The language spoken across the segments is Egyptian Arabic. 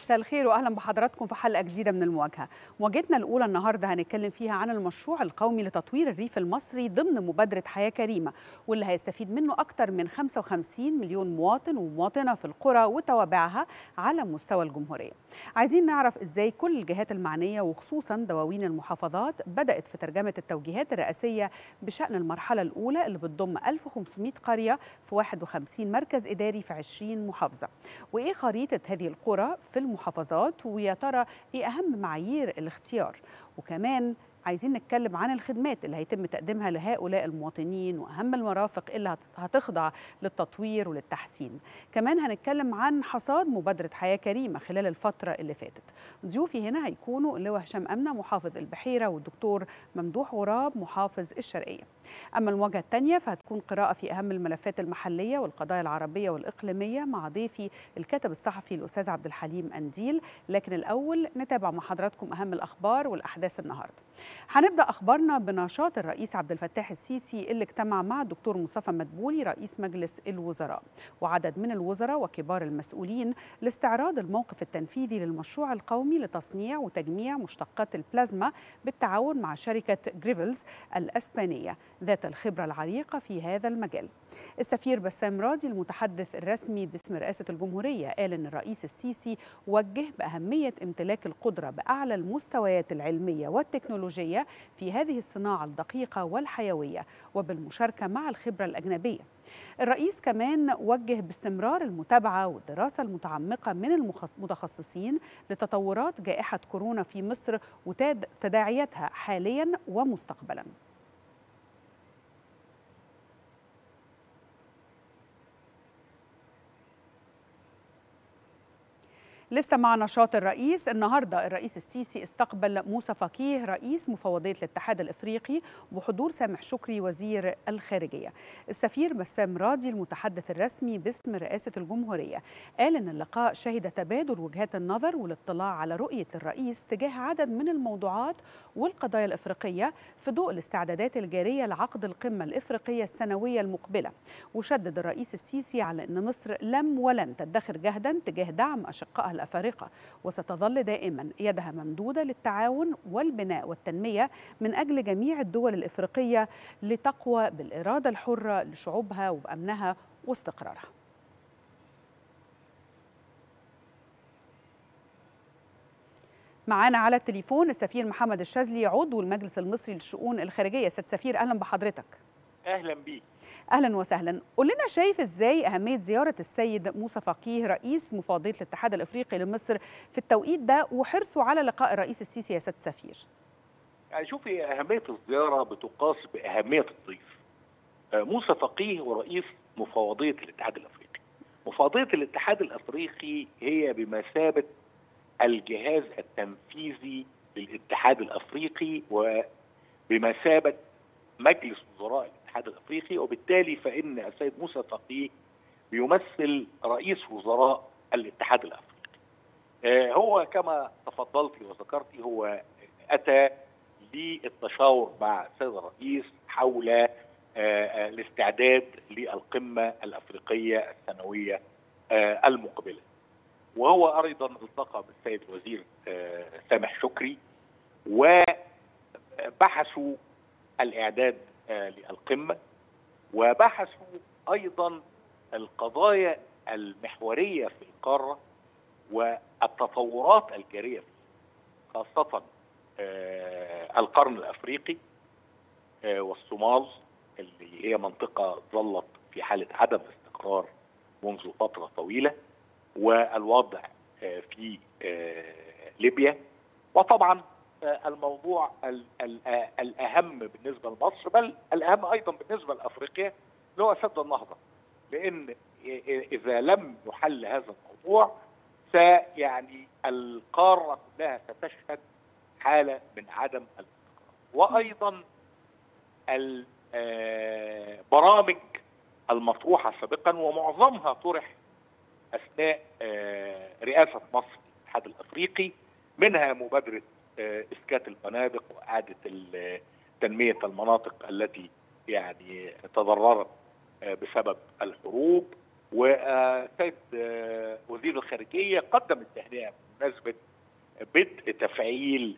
مساء الخير واهلا بحضراتكم في حلقه جديده من المواجهه. مواجهتنا الاولى النهارده هنتكلم فيها عن المشروع القومي لتطوير الريف المصري ضمن مبادره حياه كريمه واللي هيستفيد منه اكثر من 55 مليون مواطن ومواطنه في القرى وتوابعها على مستوى الجمهوريه. عايزين نعرف ازاي كل الجهات المعنيه وخصوصا دواوين المحافظات بدات في ترجمه التوجيهات الرئاسيه بشان المرحله الاولى اللي بتضم 1500 قريه في 51 مركز اداري في 20 محافظه. وايه خريطه هذه القرى في المحافظات ويا ترى ايه اهم معايير الاختيار وكمان عايزين نتكلم عن الخدمات اللي هيتم تقديمها لهؤلاء المواطنين واهم المرافق اللي هتخضع للتطوير وللتحسين كمان هنتكلم عن حصاد مبادره حياه كريمه خلال الفتره اللي فاتت ضيوفي هنا هيكونوا اللواء هشام امنه محافظ البحيره والدكتور ممدوح غراب محافظ الشرقيه اما المواجهه الثانيه فهتكون قراءه في اهم الملفات المحليه والقضايا العربيه والاقليميه مع ضيفي الكاتب الصحفي الاستاذ عبد الحليم انديل لكن الاول نتابع مع حضراتكم اهم الاخبار والاحداث النهارده هنبدا اخبارنا بنشاط الرئيس عبد الفتاح السيسي اللي اجتمع مع الدكتور مصطفى مدبولي رئيس مجلس الوزراء وعدد من الوزراء وكبار المسؤولين لاستعراض الموقف التنفيذي للمشروع القومي لتصنيع وتجميع مشتقات البلازما بالتعاون مع شركه جريفلز الاسبانيه ذات الخبره العريقه في هذا المجال. السفير بسام راضي المتحدث الرسمي باسم رئاسه الجمهوريه قال ان الرئيس السيسي وجه باهميه امتلاك القدره باعلى المستويات العلميه والتكنولوجيه في هذه الصناعه الدقيقه والحيويه وبالمشاركه مع الخبره الاجنبيه. الرئيس كمان وجه باستمرار المتابعه والدراسه المتعمقه من المتخصصين لتطورات جائحه كورونا في مصر وتداعياتها حاليا ومستقبلا. لسه مع نشاط الرئيس النهارده الرئيس السيسي استقبل موسى فقيه رئيس مفوضيه الاتحاد الافريقي وحضور سامح شكري وزير الخارجيه. السفير بسام راضي المتحدث الرسمي باسم رئاسه الجمهوريه قال ان اللقاء شهد تبادل وجهات النظر والاطلاع على رؤيه الرئيس تجاه عدد من الموضوعات والقضايا الافريقيه في ضوء الاستعدادات الجاريه لعقد القمه الافريقيه السنويه المقبله. وشدد الرئيس السيسي على ان مصر لم ولن تدخر جهدا تجاه دعم اشقائها الأفارقة وستظل دائما يدها ممدودة للتعاون والبناء والتنمية من أجل جميع الدول الإفريقية لتقوى بالإرادة الحرة لشعوبها وبأمنها واستقرارها معانا على التليفون السفير محمد الشاذلي عضو المجلس المصري للشؤون الخارجية سيد سفير أهلا بحضرتك أهلا بيك اهلا وسهلا قول لنا شايف ازاي اهميه زياره السيد موسى فقيه رئيس مفوضيه الاتحاد الافريقي لمصر في التوقيت ده وحرصه على لقاء الرئيس السيسي يا سيد سفير يعني شوفي اهميه الزياره بتقاس باهميه الضيف موسى فقيه ورئيس مفوضيه الاتحاد الافريقي مفوضيه الاتحاد الافريقي هي بمثابه الجهاز التنفيذي للاتحاد الافريقي وبمثابه مجلس وزراء الاتحاد الافريقي وبالتالي فان السيد موسى فقيه بيمثل رئيس وزراء الاتحاد الافريقي. هو كما تفضلت وذكرت هو اتى للتشاور مع السيد الرئيس حول الاستعداد للقمه الافريقيه السنويه المقبله. وهو ايضا التقى بالسيد الوزير سامح شكري وبحثوا الاعداد للقمة وبحثوا أيضا القضايا المحورية في القارة والتطورات الجارية فيها خاصة القرن الأفريقي والصومال اللي هي منطقة ظلت في حالة عدم استقرار منذ فترة طويلة والوضع في ليبيا وطبعا الموضوع الاهم بالنسبه لمصر بل الاهم ايضا بالنسبه لافريقيا اللي هو سد النهضه لان اذا لم يحل هذا الموضوع سيعني القاره كلها ستشهد حاله من عدم الاستقرار وايضا البرامج المطروحه سابقا ومعظمها طرح اثناء رئاسه مصر الاتحاد الافريقي منها مبادره اسكات الفنادق واعاده تنميه المناطق التي يعني تضررت بسبب الحروب وسيد وزير الخارجيه قدم التهنئه بمناسبه بدء تفعيل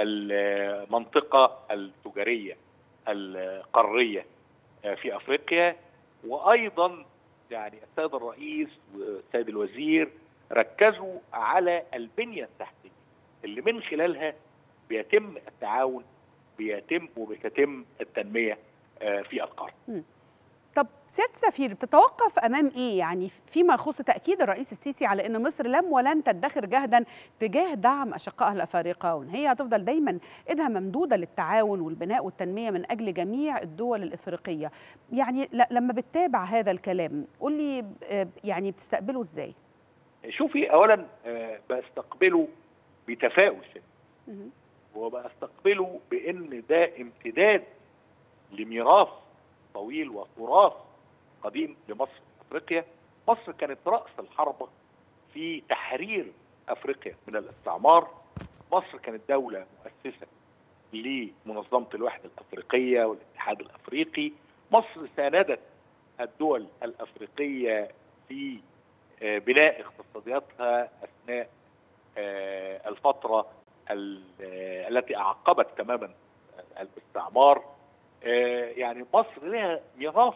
المنطقه التجاريه القاريه في افريقيا وايضا يعني السيد الرئيس والسيد الوزير ركزوا على البنيه التحتيه اللي من خلالها بيتم التعاون بيتم وبتتم التنميه في القاره. طب سياده السفير بتتوقف امام ايه يعني فيما يخص تاكيد الرئيس السيسي على ان مصر لم ولن تدخر جهدا تجاه دعم اشقائها الافارقه وان هي هتفضل دايما ايدها ممدوده للتعاون والبناء والتنميه من اجل جميع الدول الافريقيه يعني لما بتتابع هذا الكلام قول لي يعني بتستقبله ازاي شوفي اولا بستقبله بتفاؤل وبستقبله بان ده امتداد لميراث طويل وتراث قديم لمصر افريقيا مصر كانت راس الحربه في تحرير افريقيا من الاستعمار مصر كانت دوله مؤسسه لمنظمه الوحده الافريقيه والاتحاد الافريقي مصر ساندت الدول الافريقيه في بناء اقتصادياتها اثناء الفتره التي اعقبت تماما الاستعمار يعني مصر لها ميراث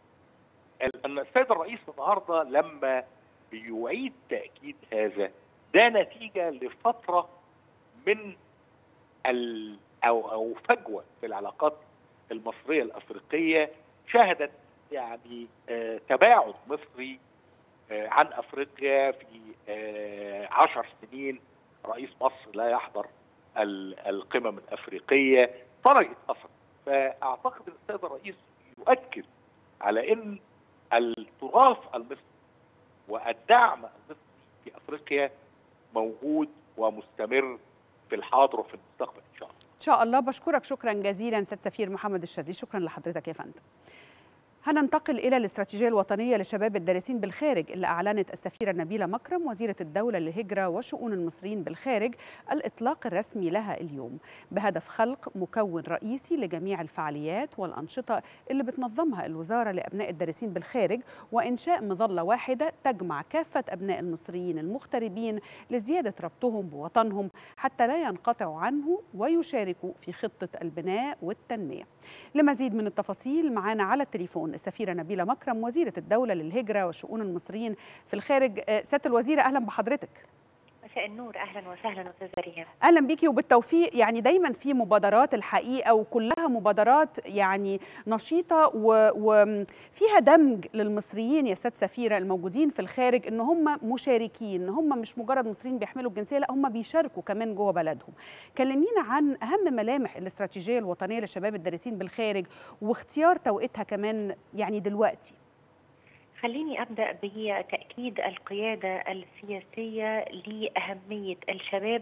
ان السيد الرئيس النهارده لما بيعيد تاكيد هذا ده نتيجه لفتره من ال او او فجوه في العلاقات المصريه الافريقيه شهدت يعني آه تباعد مصري آه عن افريقيا في آه عشر سنين رئيس مصر لا يحضر القمم الافريقيه فرجت اثر فاعتقد ان السيد الرئيس يؤكد على ان التراث المصري والدعم المصري في افريقيا موجود ومستمر في الحاضر وفي المستقبل ان شاء الله. ان شاء الله بشكرك شكرا جزيلا سيد سفير محمد الشاذلي شكرا لحضرتك يا فندم. هننتقل إلى الاستراتيجية الوطنية لشباب الدارسين بالخارج اللي أعلنت السفيرة نبيلة مكرم وزيرة الدولة للهجرة وشؤون المصريين بالخارج الإطلاق الرسمي لها اليوم بهدف خلق مكون رئيسي لجميع الفعاليات والأنشطة اللي بتنظمها الوزارة لأبناء الدارسين بالخارج وإنشاء مظلة واحدة تجمع كافة أبناء المصريين المغتربين لزيادة ربطهم بوطنهم حتى لا ينقطعوا عنه ويشاركوا في خطة البناء والتنمية لمزيد من التفاصيل معنا على التليفون السفيرة نبيلة مكرم وزيرة الدولة للهجرة وشؤون المصريين في الخارج سيادة الوزيرة أهلا بحضرتك مساء النور اهلا وسهلا استاذه ريهام اهلا بيكي وبالتوفيق يعني دايما في مبادرات الحقيقه وكلها مبادرات يعني نشيطه وفيها دمج للمصريين يا سيد سفيره الموجودين في الخارج ان هم مشاركين هم مش مجرد مصريين بيحملوا الجنسيه لا هم بيشاركوا كمان جوه بلدهم كلمينا عن اهم ملامح الاستراتيجيه الوطنيه لشباب الدارسين بالخارج واختيار توقيتها كمان يعني دلوقتي خليني ابدا بتاكيد القياده السياسيه لاهميه الشباب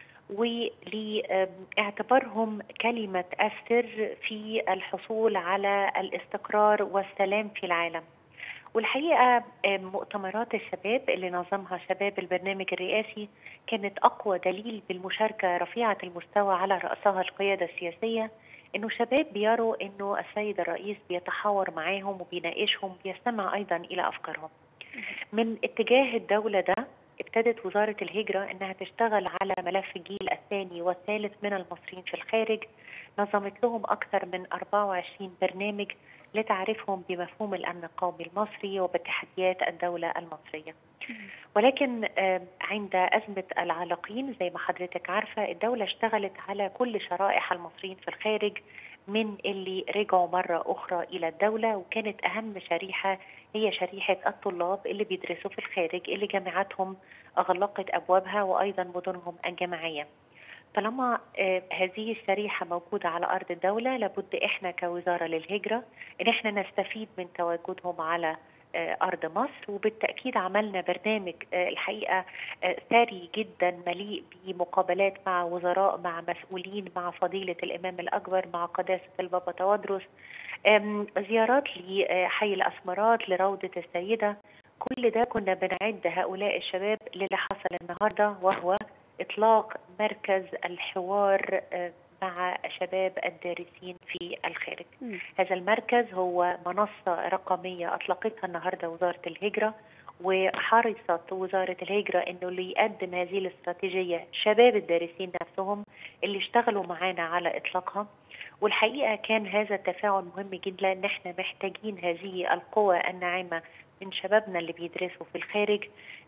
ولاعتبارهم كلمه السر في الحصول على الاستقرار والسلام في العالم. والحقيقه مؤتمرات الشباب اللي نظمها شباب البرنامج الرئاسي كانت اقوى دليل بالمشاركه رفيعه المستوى على راسها القياده السياسيه انه شباب بيروا انه السيد الرئيس بيتحاور معاهم وبيناقشهم بيستمع ايضا الى افكارهم. من اتجاه الدوله ده ابتدت وزاره الهجره انها تشتغل على ملف الجيل الثاني والثالث من المصريين في الخارج نظمت لهم اكثر من 24 برنامج لتعريفهم بمفهوم الامن القومي المصري وبتحديات الدوله المصريه. ولكن عند أزمة العلاقين زي ما حضرتك عارفة الدولة اشتغلت على كل شرائح المصريين في الخارج من اللي رجعوا مرة أخرى إلى الدولة وكانت أهم شريحة هي شريحة الطلاب اللي بيدرسوا في الخارج اللي جامعاتهم أغلقت أبوابها وأيضا مدنهم الجامعية طالما هذه الشريحة موجودة على أرض الدولة لابد إحنا كوزارة للهجرة إن إحنا نستفيد من تواجدهم على ارض مصر وبالتاكيد عملنا برنامج الحقيقه ثري جدا مليء بمقابلات مع وزراء مع مسؤولين مع فضيله الامام الاكبر مع قداسه البابا توادرس زيارات لحي الاسمرات لروضه السيده كل ده كنا بنعد هؤلاء الشباب للي حصل النهارده وهو اطلاق مركز الحوار مع شباب الدارسين في الخارج م. هذا المركز هو منصة رقمية أطلقتها النهاردة وزارة الهجرة وحرصت وزارة الهجرة انه اللي يقدم هذه الاستراتيجية شباب الدارسين نفسهم اللي اشتغلوا معانا على اطلاقها والحقيقة كان هذا التفاعل مهم جدا لان احنا محتاجين هذه القوى الناعمة من شبابنا اللي بيدرسوا في الخارج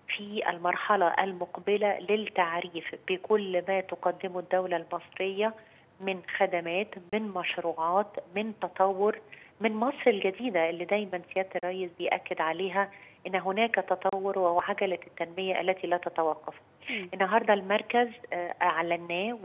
في المرحلة المقبلة للتعريف بكل ما تقدمه الدولة المصرية من خدمات من مشروعات من تطور من مصر الجديدة اللي دايما سيادة الرئيس بيأكد عليها ان هناك تطور وعجله التنميه التي لا تتوقف. النهارده المركز اعلناه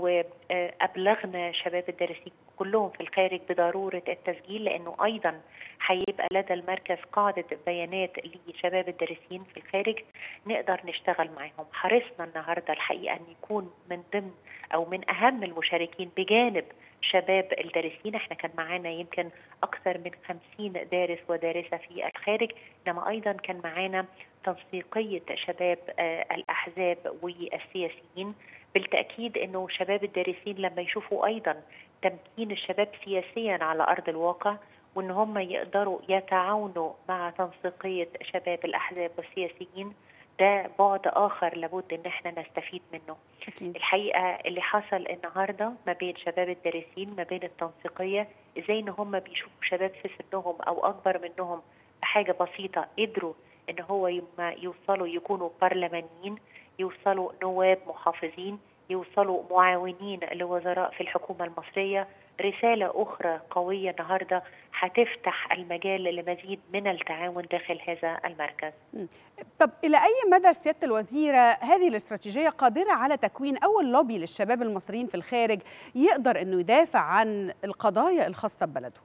وابلغنا شباب الدارسين كلهم في الخارج بضروره التسجيل لانه ايضا هيبقى لدى المركز قاعده بيانات لشباب الدارسين في الخارج نقدر نشتغل معاهم. حرصنا النهارده الحقيقه ان يكون من ضمن او من اهم المشاركين بجانب شباب الدارسين احنا كان معانا يمكن اكثر من 50 دارس ودارسه في الخارج انما ايضا كان معانا تنسيقيه شباب الاحزاب والسياسيين بالتاكيد انه شباب الدارسين لما يشوفوا ايضا تمكين الشباب سياسيا على ارض الواقع وان هم يقدروا يتعاونوا مع تنسيقيه شباب الاحزاب والسياسيين ده بعد اخر لابد ان احنا نستفيد منه أكيد. الحقيقه اللي حصل النهارده ما بين شباب الدارسين ما بين التنسيقيه ازاي ان هم بيشوفوا شباب في سنهم او اكبر منهم بحاجه بسيطه قدروا ان هو يوصلوا يكونوا برلمانيين يوصلوا نواب محافظين يوصلوا معاونين لوزراء في الحكومه المصريه رساله اخرى قويه النهارده هتفتح المجال لمزيد من التعاون داخل هذا المركز. طب الى اي مدى سياده الوزيره هذه الاستراتيجيه قادره على تكوين اول لوبي للشباب المصريين في الخارج يقدر انه يدافع عن القضايا الخاصه ببلده؟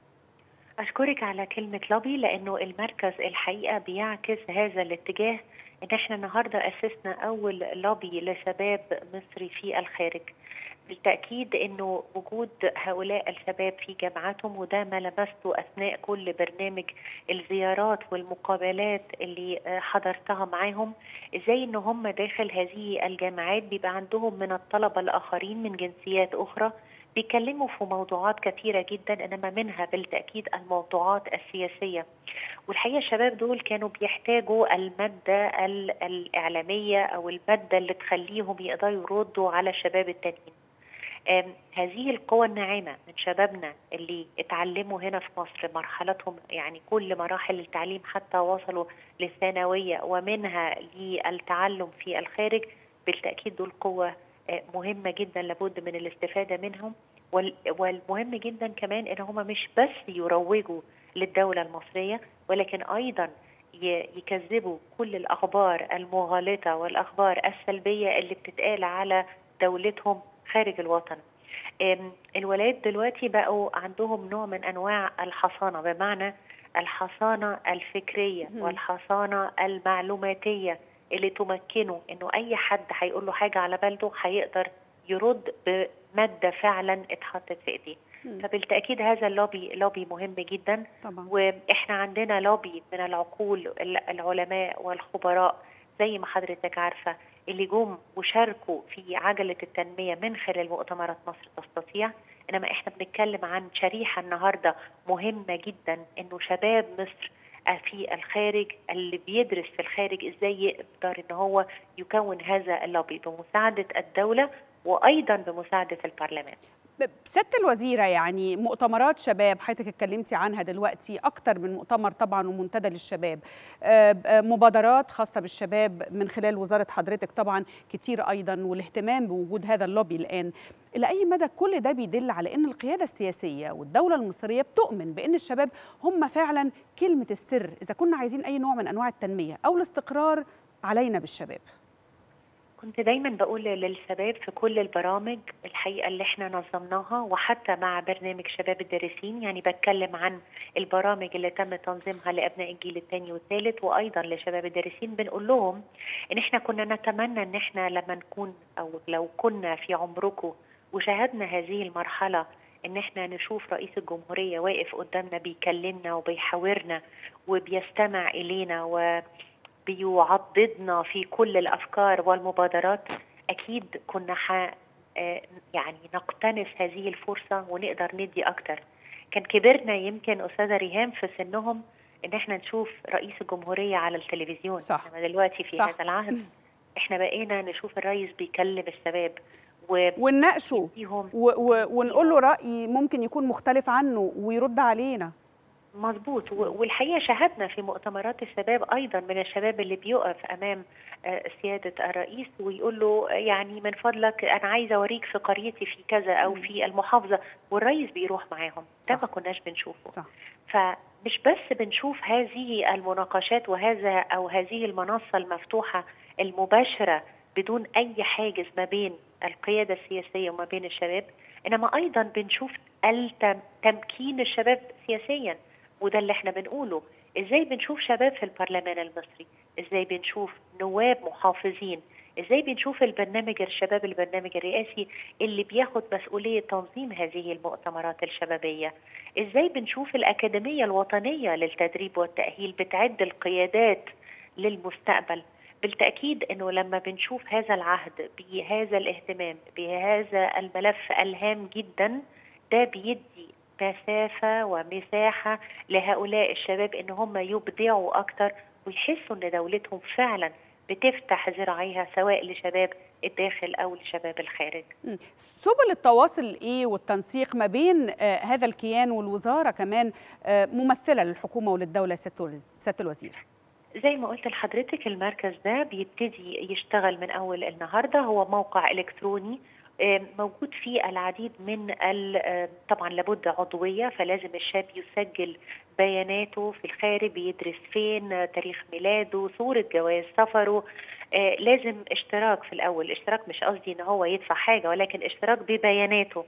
اشكرك على كلمه لوبي لانه المركز الحقيقه بيعكس هذا الاتجاه ان احنا النهارده اسسنا اول لوبي لشباب مصري في الخارج. بالتأكيد أنه وجود هؤلاء الشباب في جامعاتهم وده ما لمسته أثناء كل برنامج الزيارات والمقابلات اللي حضرتها معاهم إزاي أن هم داخل هذه الجامعات بيبقى عندهم من الطلبة الآخرين من جنسيات أخرى بيتكلموا في موضوعات كثيرة جدا إنما منها بالتأكيد الموضوعات السياسية والحقيقة الشباب دول كانوا بيحتاجوا المادة الإعلامية أو المادة اللي تخليهم يقدروا يردوا على الشباب التانيين هذه القوى الناعمة من شبابنا اللي اتعلموا هنا في مصر مرحلتهم يعني كل مراحل التعليم حتى وصلوا للثانوية ومنها للتعلم في الخارج بالتأكيد دول قوة مهمة جدا لابد من الاستفادة منهم والمهم جدا كمان ان هم مش بس يروجوا للدولة المصرية ولكن ايضا يكذبوا كل الاخبار المغالطة والاخبار السلبية اللي بتتقال على دولتهم خارج الوطن الولاد دلوقتي بقوا عندهم نوع من انواع الحصانه بمعنى الحصانه الفكريه والحصانه المعلوماتيه اللي تمكنه انه اي حد هيقول له حاجه على بلده هيقدر يرد بماده فعلا اتحطت في ايديه فبالتاكيد هذا اللوبي لوبي مهم جدا طبعا. واحنا عندنا لوبي من العقول العلماء والخبراء زي ما حضرتك عارفه اللي جم وشاركوا في عجلة التنمية من خلال مؤتمرات مصر تستطيع إنما إحنا بنتكلم عن شريحة النهاردة مهمة جدا إنه شباب مصر في الخارج اللي بيدرس في الخارج إزاي يقدر إن هو يكون هذا اللوبي بمساعدة الدولة وأيضا بمساعدة البرلمان سياده الوزيره يعني مؤتمرات شباب حضرتك اتكلمتي عنها دلوقتي اكتر من مؤتمر طبعا ومنتدى للشباب مبادرات خاصه بالشباب من خلال وزاره حضرتك طبعا كتير ايضا والاهتمام بوجود هذا اللوبي الان الى اي مدى كل ده بيدل على ان القياده السياسيه والدوله المصريه بتؤمن بان الشباب هم فعلا كلمه السر اذا كنا عايزين اي نوع من انواع التنميه او الاستقرار علينا بالشباب كنت دايما بقول للشباب في كل البرامج الحقيقه اللي احنا نظمناها وحتى مع برنامج شباب الدارسين يعني بتكلم عن البرامج اللي تم تنظيمها لابناء الجيل الثاني والثالث وايضا لشباب الدارسين بنقول لهم ان احنا كنا نتمنى ان احنا لما نكون او لو كنا في عمركم وشاهدنا هذه المرحله ان احنا نشوف رئيس الجمهوريه واقف قدامنا بيكلمنا وبيحاورنا وبيستمع الينا و بيعضدنا في كل الافكار والمبادرات اكيد كنا ح يعني نقتنص هذه الفرصه ونقدر ندي اكتر كان كبرنا يمكن استاذه ريهام في سنهم ان احنا نشوف رئيس الجمهوريه على التلفزيون صح. انما دلوقتي في صح. هذا العهد احنا بقينا نشوف الرئيس بيكلم الشباب و ونناقشه فيهم و- و- ونقول له رأي ممكن يكون مختلف عنه ويرد علينا مظبوط و- والحقيقه شاهدنا في مؤتمرات الشباب ايضا من الشباب اللي بيقف امام آه، سياده الرئيس ويقول له يعني من فضلك انا عايزه اوريك في قريتي في كذا او مم. في المحافظه والرئيس بيروح معاهم ده صح. ما كناش بنشوفه صح فمش بس بنشوف هذه المناقشات وهذا او هذه المنصه المفتوحه المباشره بدون اي حاجز ما بين القياده السياسيه وما بين الشباب انما ايضا بنشوف التم- تمكين الشباب سياسيا وده اللي احنا بنقوله ازاي بنشوف شباب في البرلمان المصري ازاي بنشوف نواب محافظين ازاي بنشوف البرنامج الشباب البرنامج الرئاسي اللي بياخد مسؤوليه تنظيم هذه المؤتمرات الشبابيه ازاي بنشوف الاكاديميه الوطنيه للتدريب والتاهيل بتعد القيادات للمستقبل بالتاكيد انه لما بنشوف هذا العهد بهذا الاهتمام بهذا الملف الهام جدا ده بيدي مسافه ومساحه لهؤلاء الشباب ان هم يبدعوا اكتر ويحسوا ان دولتهم فعلا بتفتح ذراعيها سواء لشباب الداخل او لشباب الخارج مم. سبل التواصل ايه والتنسيق ما بين آه، هذا الكيان والوزاره كمان آه، ممثله للحكومه وللدوله سياده الوز- سيادة الوزير زي ما قلت لحضرتك المركز ده بيبتدي يشتغل من اول النهارده هو موقع الكتروني آم، موجود فيه العديد من ال- آم، طبعا لابد عضويه فلازم الشاب يسجل بياناته في الخارج بيدرس فين آه، تاريخ ميلاده صوره جواز سفره آه، لازم اشتراك في الاول اشتراك مش قصدي ان هو يدفع حاجه ولكن اشتراك ببياناته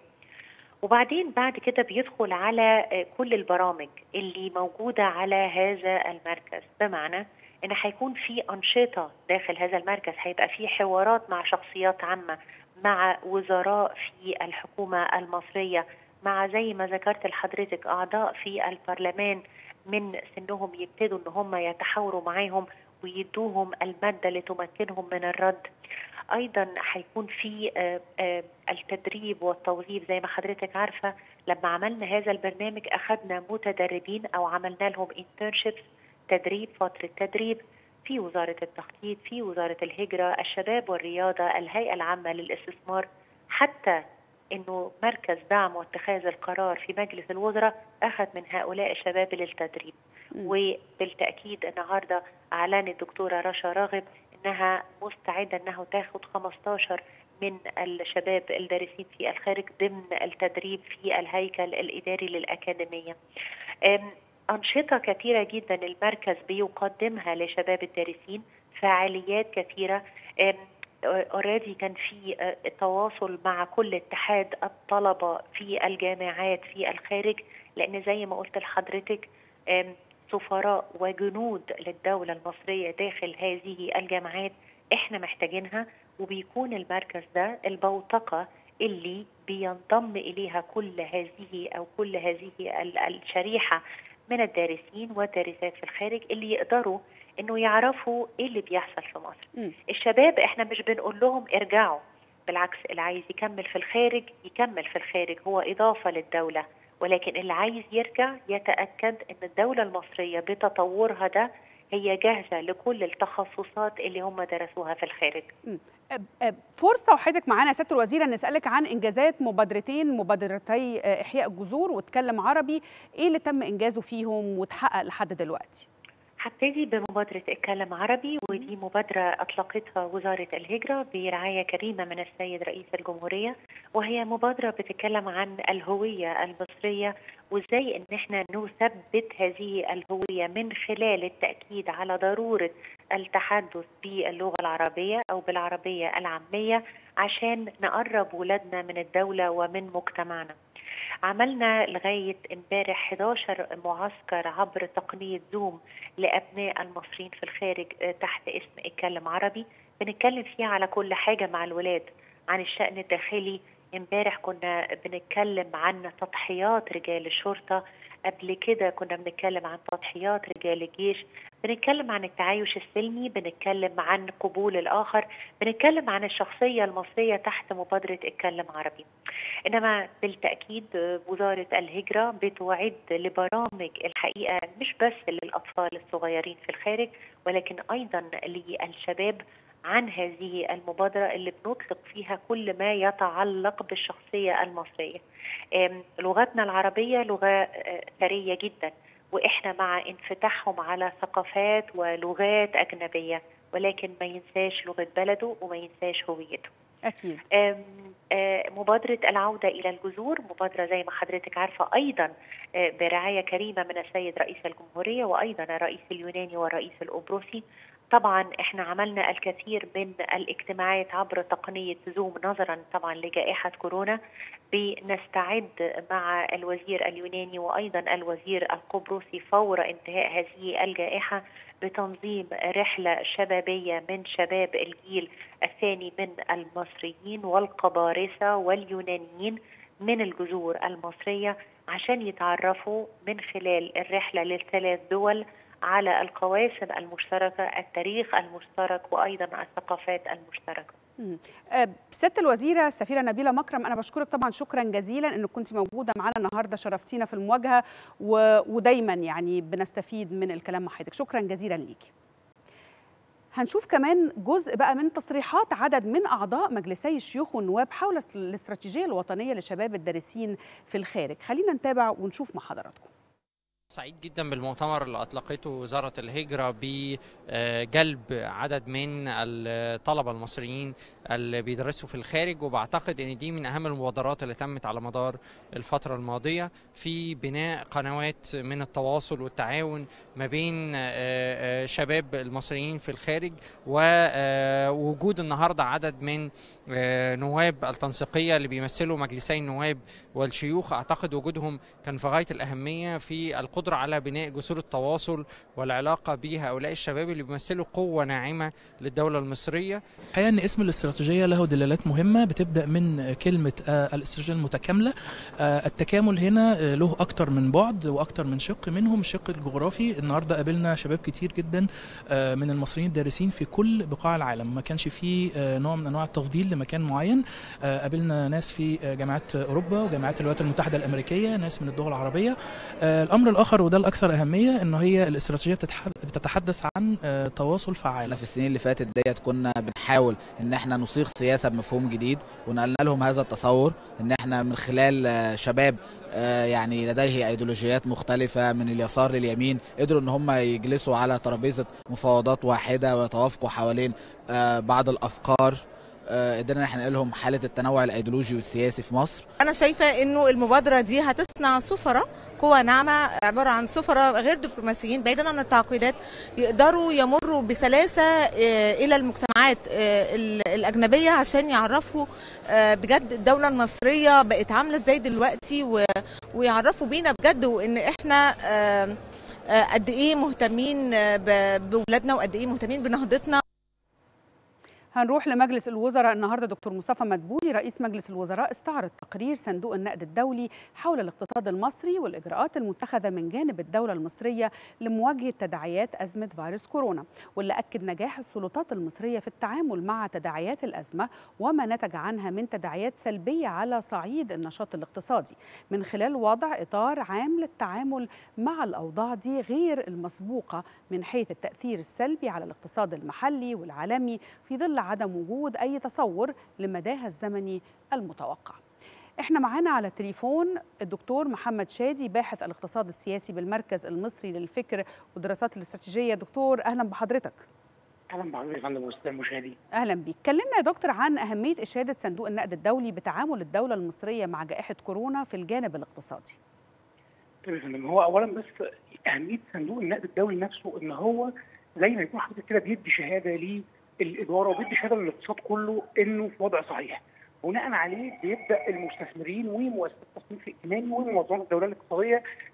وبعدين بعد كده بيدخل على آه، كل البرامج اللي موجودة على هذا المركز بمعنى ان هيكون في أنشطة داخل هذا المركز هيبقى في حوارات مع شخصيات عامة مع وزراء في الحكومة المصرية مع زي ما ذكرت لحضرتك أعضاء في البرلمان من سنهم يبتدوا ان هم يتحاوروا معاهم ويدوهم المادة لتمكنهم من الرد ايضا هيكون في آه، آه، التدريب والتوظيف زي ما حضرتك عارفه لما عملنا هذا البرنامج اخذنا متدربين او عملنا لهم انترنشيبس تدريب فتره تدريب في وزاره التخطيط في وزاره الهجره الشباب والرياضه الهيئه العامه للاستثمار حتى انه مركز دعم واتخاذ القرار في مجلس الوزراء اخذ من هؤلاء الشباب للتدريب مم. وبالتاكيد النهارده اعلنت الدكتوره رشا راغب انها مستعده انها تاخد 15 من الشباب الدارسين في الخارج ضمن التدريب في الهيكل الاداري للاكاديميه. أم، انشطه كثيره جدا المركز بيقدمها لشباب الدارسين فعاليات كثيره اوريدي كان في آه، تواصل مع كل اتحاد الطلبه في الجامعات في الخارج لان زي ما قلت لحضرتك آم، سفراء وجنود للدوله المصريه داخل هذه الجامعات احنا محتاجينها وبيكون المركز ده البوتقه اللي بينضم اليها كل هذه او كل هذه ال- الشريحه من الدارسين والدارسات في الخارج اللي يقدروا انه يعرفوا ايه اللي بيحصل في مصر مم. الشباب احنا مش بنقول لهم ارجعوا بالعكس اللي عايز يكمل في الخارج يكمل في الخارج هو اضافه للدوله ولكن اللي عايز يرجع يتاكد ان الدوله المصريه بتطورها ده هي جاهزه لكل التخصصات اللي هم درسوها في الخارج أب- أب- فرصة وحضرتك معانا يا سيادة الوزيرة نسألك عن إنجازات مبادرتين مبادرتي آه، إحياء الجذور واتكلم عربي إيه اللي تم إنجازه فيهم وتحقق لحد دلوقتي؟ هبتدي بمبادرة اتكلم عربي ودي مبادرة أطلقتها وزارة الهجرة برعاية كريمة من السيد رئيس الجمهورية وهي مبادرة بتتكلم عن الهوية المصرية وازاي ان احنا نثبت هذه الهوية من خلال التأكيد على ضرورة التحدث باللغة العربية أو بالعربية العامية عشان نقرب ولادنا من الدولة ومن مجتمعنا عملنا لغاية امبارح 11 معسكر عبر تقنية زوم لأبناء المصريين في الخارج آه، تحت اسم اتكلم عربي بنتكلم فيه على كل حاجة مع الولاد عن الشأن الداخلي امبارح كنا بنتكلم عن تضحيات رجال الشرطه قبل كده كنا بنتكلم عن تضحيات رجال الجيش بنتكلم عن التعايش السلمي بنتكلم عن قبول الآخر بنتكلم عن الشخصية المصرية تحت مبادرة اتكلم عربي إنما بالتأكيد وزارة الهجرة بتعد لبرامج الحقيقة مش بس للأطفال الصغيرين في الخارج ولكن أيضا للشباب عن هذه المبادرة اللي بنطلق فيها كل ما يتعلق بالشخصية المصرية لغتنا العربية لغة ثرية جدا واحنا مع انفتاحهم على ثقافات ولغات اجنبيه ولكن ما ينساش لغه بلده وما ينساش هويته. اكيد. مبادره العوده الى الجذور مبادره زي ما حضرتك عارفه ايضا برعايه كريمه من السيد رئيس الجمهوريه وايضا الرئيس اليوناني والرئيس القبرصي طبعا احنا عملنا الكثير من الاجتماعات عبر تقنيه زوم نظرا طبعا لجائحه كورونا بنستعد مع الوزير اليوناني وايضا الوزير القبرصي فور انتهاء هذه الجائحه بتنظيم رحله شبابيه من شباب الجيل الثاني من المصريين والقبارصه واليونانيين من الجذور المصريه عشان يتعرفوا من خلال الرحله للثلاث دول على القواسم المشتركة التاريخ المشترك وأيضا الثقافات المشتركة سياده الوزيره السفيره نبيله مكرم انا بشكرك طبعا شكرا جزيلا انك كنت موجوده معنا النهارده شرفتينا في المواجهه و... ودايما يعني بنستفيد من الكلام مع حضرتك شكرا جزيلا ليكي هنشوف كمان جزء بقى من تصريحات عدد من اعضاء مجلسي الشيوخ والنواب حول الاستراتيجيه الوطنيه لشباب الدارسين في الخارج خلينا نتابع ونشوف مع حضراتكم سعيد جدا بالمؤتمر اللي اطلقته وزاره الهجره بجلب عدد من الطلبه المصريين اللي بيدرسوا في الخارج وبعتقد ان دي من اهم المبادرات اللي تمت على مدار الفتره الماضيه في بناء قنوات من التواصل والتعاون ما بين شباب المصريين في الخارج ووجود النهارده عدد من نواب التنسيقيه اللي بيمثلوا مجلسي النواب والشيوخ اعتقد وجودهم كان في غايه الاهميه في القدرة القدرة على بناء جسور التواصل والعلاقة بهؤلاء الشباب اللي بيمثلوا قوة ناعمة للدولة المصرية الحقيقة أن اسم الاستراتيجية له دلالات مهمة بتبدأ من كلمة الاستراتيجية المتكاملة التكامل هنا له أكتر من بعد وأكتر من شق منهم الشق الجغرافي النهاردة قابلنا شباب كتير جدا من المصريين الدارسين في كل بقاع العالم ما كانش في نوع من أنواع التفضيل لمكان معين قابلنا ناس في جامعات أوروبا وجامعات الولايات المتحدة الأمريكية ناس من الدول العربية الأمر الآخر وده الاكثر اهميه انه هي الاستراتيجيه بتتحدث عن تواصل فعال في السنين اللي فاتت ديت كنا بنحاول ان احنا نصيغ سياسه بمفهوم جديد ونقلنا لهم هذا التصور ان احنا من خلال شباب يعني لديه ايديولوجيات مختلفه من اليسار لليمين قدروا ان هم يجلسوا على ترابيزه مفاوضات واحده ويتوافقوا حوالين بعض الافكار قدرنا احنا لهم حاله التنوع الايديولوجي والسياسي في مصر انا شايفه انه المبادره دي هتصنع سفراء قوى ناعمه عباره عن سفراء غير دبلوماسيين بعيدا عن التعقيدات يقدروا يمروا بسلاسه الى المجتمعات الاجنبيه عشان يعرفوا بجد الدوله المصريه بقت عامله ازاي دلوقتي ويعرفوا بينا بجد وان احنا قد ايه مهتمين باولادنا وقد ايه مهتمين بنهضتنا هنروح لمجلس الوزراء النهارده دكتور مصطفى مدبولي رئيس مجلس الوزراء استعرض تقرير صندوق النقد الدولي حول الاقتصاد المصري والاجراءات المتخذه من جانب الدوله المصريه لمواجهه تداعيات ازمه فيروس كورونا واللي اكد نجاح السلطات المصريه في التعامل مع تداعيات الازمه وما نتج عنها من تداعيات سلبيه على صعيد النشاط الاقتصادي من خلال وضع اطار عام للتعامل مع الاوضاع دي غير المسبوقه من حيث التاثير السلبي على الاقتصاد المحلي والعالمي في ظل عدم وجود أي تصور لمداها الزمني المتوقع احنا معانا على التليفون الدكتور محمد شادي باحث الاقتصاد السياسي بالمركز المصري للفكر والدراسات الاستراتيجيه دكتور اهلا بحضرتك اهلا بحضرتك يا فندم استاذ مشاهدي اهلا بيك كلمنا يا دكتور عن اهميه اشاده صندوق النقد الدولي بتعامل الدوله المصريه مع جائحه كورونا في الجانب الاقتصادي طيب يا فندم هو اولا بس اهميه صندوق النقد الدولي نفسه ان هو زي ما يكون حضرتك كده بيدي شهاده ليه الاداره وبيدي شهاده للاقتصاد كله انه في وضع صحيح. بناء عليه بيبدا المستثمرين ومؤسسات التصنيف الائتماني والمنظمات الدوليه الاقتصاديه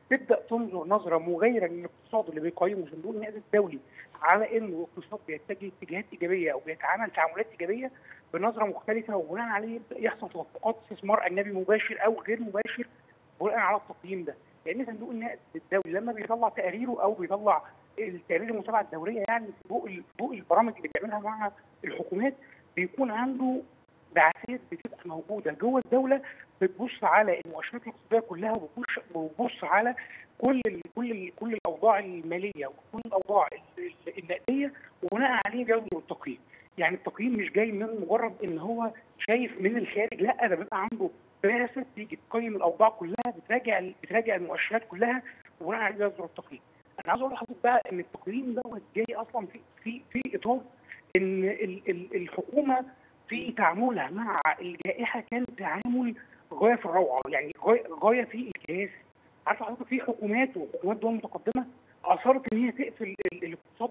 تبدا تنظر نظره مغايره للاقتصاد اللي بيقيمه صندوق النقد الدولي على انه الاقتصاد بيتجه اتجاهات ايجابيه او بيتعامل تعاملات ايجابيه بنظره مختلفه وبناء عليه يبدا يحصل توافقات استثمار اجنبي مباشر او غير مباشر بناء على التقييم ده لان صندوق النقد الدولي لما بيطلع تقاريره او بيطلع التقارير المتابعه الدوريه يعني فوق فوق البرامج اللي بيعملها مع الحكومات بيكون عنده بعثات بتبقى موجوده جوه الدوله بتبص على المؤشرات الاقتصاديه كلها وبتبص وبتبص على كل ال كل ال كل الاوضاع الماليه وكل الاوضاع النقديه وبناء عليه بياخدوا التقييم. يعني التقييم مش جاي من مجرد ان هو شايف من الخارج لا ده بيبقى عنده بعثه تيجي تقيم الاوضاع كلها بتراجع بتراجع المؤشرات كلها وبناء عليه بيصدر التقييم. انا عايز اقول لحضرتك بقى ان التقييم دوت جاي اصلا في في في اطار ان ال ال الحكومه في تعاملها مع الجائحه كان تعامل غايه في الروعه يعني غايه, غاية في الكياس عارف حضرتك في حكومات وحكومات دول متقدمه اصرت ان هي تقفل الاقتصاد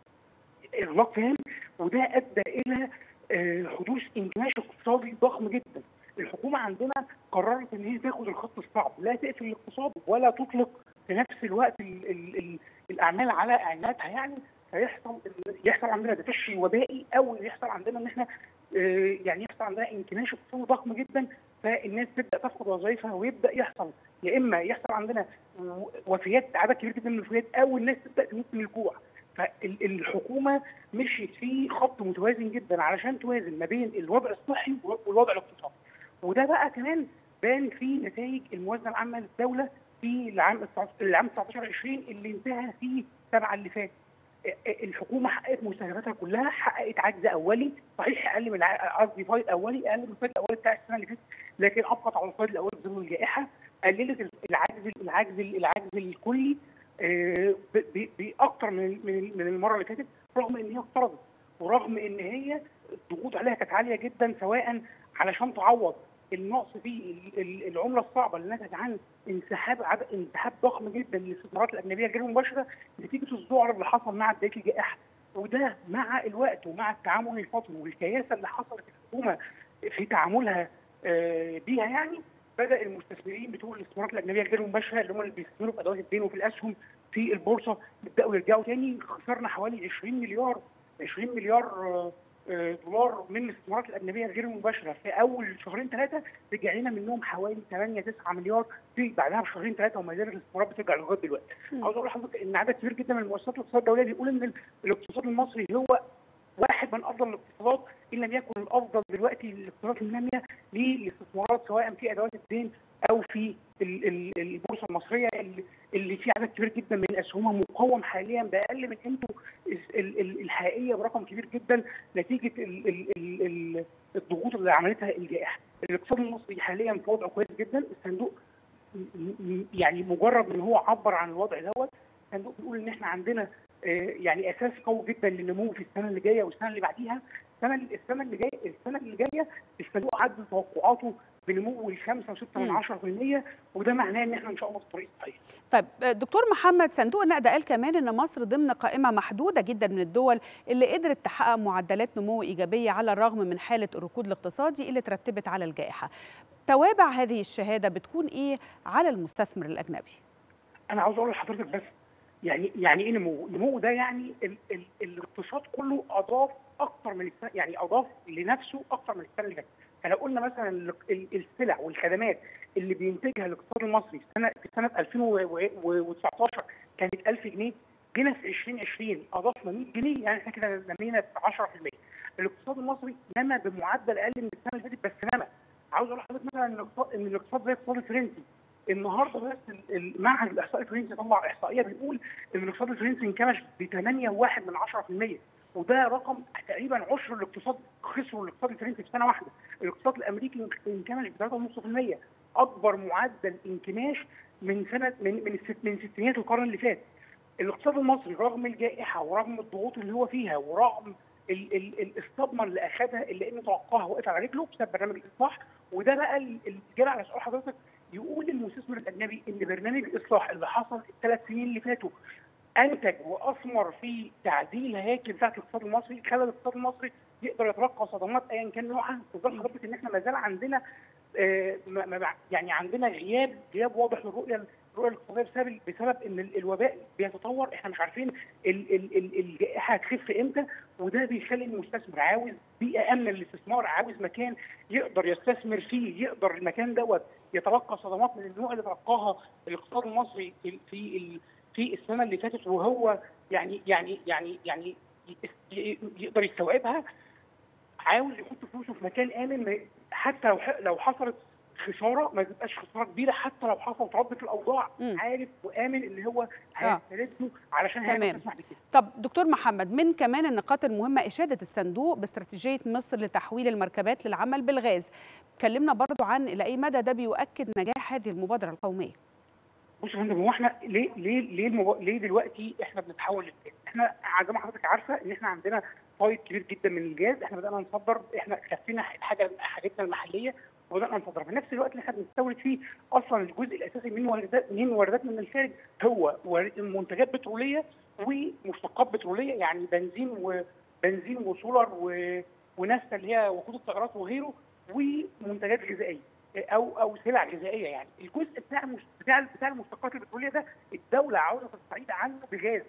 اغلاق تام وده ادى الى حدوث انكماش اقتصادي ضخم جدا الحكومه عندنا قررت ان هي تاخد الخط الصعب لا تقفل الاقتصاد ولا تطلق في نفس الوقت ال ال ال الاعمال على اعلاناتها يعني فيحصل يحصل عندنا تفشي وبائي او يحصل عندنا ان احنا يعني يحصل عندنا انكماش اقتصادي ضخم جدا فالناس تبدا تفقد وظائفها ويبدا يحصل يا اما يحصل عندنا وفيات عدد كبير جدا من الوفيات او الناس تبدا تموت من الجوع فالحكومه مشيت في خط متوازن جدا علشان توازن ما بين الوضع الصحي والوضع الاقتصادي وده بقى كمان بان في نتائج الموازنه العامه للدوله في العام العام 19 20 اللي انتهى في سبعه اللي فات الحكومه حققت مستهدفاتها كلها حققت عجز اولي صحيح اقل من قصدي فايض اولي اقل من الفايض الاولي بتاع السنه اللي فاتت لكن ابقت على الفايض الاولي بظل الجائحه قللت العجز العجز العجز الكلي باكثر من من المره اللي فاتت رغم ان هي اقترضت ورغم ان هي الضغوط عليها كانت عاليه جدا سواء علشان تعوض النقص في العمله الصعبه اللي نتج عن انسحاب عدد انسحاب ضخم جدا للاستثمارات الاجنبيه غير المباشره نتيجه الذعر اللي حصل مع بدايه الجائحه وده مع الوقت ومع التعامل الفتري والكياسه اللي حصلت الحكومه في تعاملها بيها يعني بدا المستثمرين بتوع الاستثمارات الاجنبيه غير المباشره اللي هم اللي بيستثمروا في ادوات الدين وفي الاسهم في البورصه يبداوا يرجعوا تاني خسرنا حوالي 20 مليار 20 مليار دولار من الاستثمارات الاجنبيه غير المباشره في اول شهرين ثلاثه رجع لنا منهم حوالي 8 9 مليار في بعدها بشهرين ثلاثه وما زالت الاستثمارات بترجع لغايه دلوقتي. عاوز اقول لحضرتك ان عدد كبير جدا من المؤسسات الاقتصاديه الدوليه بيقول ان الاقتصاد المصري هو واحد من افضل الاقتصادات ان لم يكن الافضل دلوقتي الاقتصادات الناميه للاستثمارات سواء في ادوات الدين او في البورصه المصريه اللي في عدد كبير جدا من اسهمها مقوم حاليا باقل من قيمته الحقيقيه برقم كبير جدا نتيجه الضغوط اللي عملتها الجائحه. الاقتصاد المصري حاليا في وضع كويس جدا الصندوق يعني مجرد ان هو عبر عن الوضع دوت الصندوق بيقول ان احنا عندنا يعني اساس قوي جدا للنمو في السنه اللي جايه والسنه اللي بعديها السنه السنه اللي جايه السنه اللي جايه الصندوق عدل توقعاته بنمو ال 5 و6 من 10% وده معناه ان احنا ان شاء الله في الطريق الصحيح. طيب دكتور محمد صندوق النقد قال كمان ان مصر ضمن قائمه محدوده جدا من الدول اللي قدرت تحقق معدلات نمو ايجابيه على الرغم من حاله الركود الاقتصادي اللي ترتبت على الجائحه. توابع هذه الشهاده بتكون ايه على المستثمر الاجنبي؟ انا عاوز اقول لحضرتك بس يعني يعني ايه نمو؟ نمو ده يعني ال ال الاقتصاد كله اضاف اكتر من السنة يعني اضاف لنفسه اكتر من السنه اللي فاتت. فلو قلنا مثلا السلع والخدمات اللي بينتجها الاقتصاد المصري في سنه في سنه 2019 كانت 1000 جنيه جينا في 2020 اضفنا 100 جنيه يعني احنا كده نمينا في 10% الاقتصاد المصري نمى بمعدل اقل من السنه اللي فاتت بس نمى عاوز اقول لحضرتك مثلا ان الاقتصاد ان الاقتصاد زي الاقتصاد الفرنسي النهارده بس المعهد الاحصائي الفرنسي طلع احصائيه بيقول ان الاقتصاد الفرنسي انكمش ب 8.1 من 10% وده رقم تقريبا عشر الاقتصاد خسروا الاقتصاد الفرنسي في سنه واحده، الاقتصاد الامريكي انكمش ب 3.5% اكبر معدل انكماش من سنه من من الست من ستينيات القرن اللي فات. الاقتصاد المصري رغم الجائحه ورغم الضغوط اللي هو فيها ورغم ال ال الصدمه اللي اخذها اللي انه توقعها وقف على رجله بسبب برنامج الاصلاح وده بقى الاجابه على سؤال حضرتك يقول للمستثمر الاجنبي ان برنامج الاصلاح اللي حصل الثلاث سنين اللي فاتوا انتج واثمر في تعديل هياكل بتاعت الاقتصاد المصري خلى الاقتصاد المصري يقدر يتلقى صدمات ايا كان نوعها تظل حضرتك ان احنا ما زال عندنا آه يعني عندنا غياب غياب واضح للرؤيه الرؤيه الاقتصاديه بسبب بسبب ان ال- الوباء بيتطور احنا مش عارفين ال- ال- ال- الجائحه هتخف امتى وده بيخلي المستثمر عاوز بيئه امنه للاستثمار عاوز مكان يقدر يستثمر فيه يقدر المكان دوت يتلقى صدمات من النوع اللي تلقاها الاقتصاد المصري في في ال- في السنه اللي فاتت وهو يعني يعني يعني يعني ي- يقدر يستوعبها عاوز يحط فلوسه في مكان امن ما- حتى لو ح- لو حصلت خساره ما تبقاش خساره كبيره حتى لو حصلت رد في الاوضاع مم. عارف وامن ان هو آه. هيسترده علشان تمام. هيقدر يسمح بكده طب دكتور محمد من كمان النقاط المهمة إشادة الصندوق باستراتيجية مصر لتحويل المركبات للعمل بالغاز كلمنا برضو عن إلى أي مدى ده بيؤكد نجاح هذه المبادرة القومية بص يا فندم هو احنا ليه ليه ليه المو... ليه دلوقتي احنا بنتحول للجاز؟ احنا زي ما حضرتك عارفه ان احنا عندنا فايض كبير جدا من الجاز احنا بدانا نصدر احنا كفينا حاجه حاجتنا المحليه وبدانا نصدرها في نفس الوقت اللي احنا بنستورد فيه اصلا الجزء الاساسي من واردات من واردات من الخارج هو ور- منتجات بتروليه ومشتقات بتروليه يعني بنزين وبنزين وسولار و... وناستا اللي هي وقود الطائرات وغيره ومنتجات غذائيه او او سلع غذائيه يعني الجزء بتاع المش... بتاع بتاع المشتقات البتروليه ده الدوله عاوزه تستعيد عنه بغاز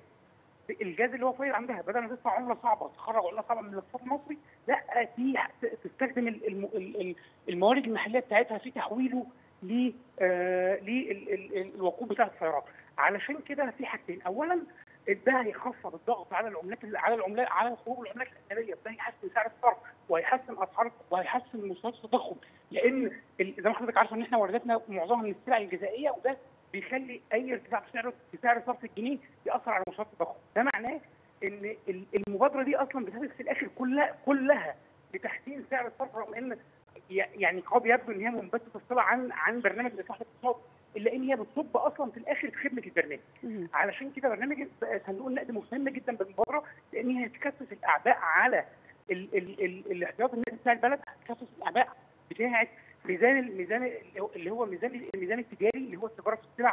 الجاز اللي هو فايض عندها بدل ما تدفع عمله صعبه تخرج عمله صعبه من الاقتصاد المصري لا دي تستخدم ال- الم- ال- ال- الموارد المحليه بتاعتها في تحويله ل آه، للوقود بتاع السيارات علشان كده في حاجتين اولا ده هيخفض الضغط على العملات على العملات على خروج العملات الاجنبيه ده هيحسن سعر الصرف وهيحسن اسعار وهيحسن مستويات التضخم لان ال- زي ما حضرتك عارفه ان احنا وارداتنا معظمها من السلع الغذائيه وده بيخلي اي ارتفاع في سعر في سعر صرف الجنيه ياثر على مستويات التضخم ده معناه ان ال- المبادره دي اصلا بتهدف في الاخر كلها كلها لتحسين سعر الصرف رغم ان ي- يعني قد يبدو ان هي منبثقه الصله عن عن برنامج الاصلاح الاقتصادي الا ان هي بتصب اصلا في الاخر في خدمه البرنامج مهم. علشان كده برنامج صندوق النقد مهم جدا بالمبادره لان هي هتكثف الاعباء على ال ال ال الاحتياط النقدي بتاع البلد هتكثف الاعباء بتاعه ميزان الميزان اللي هو ميزان الميزان التجاري اللي هو التجاره في السلع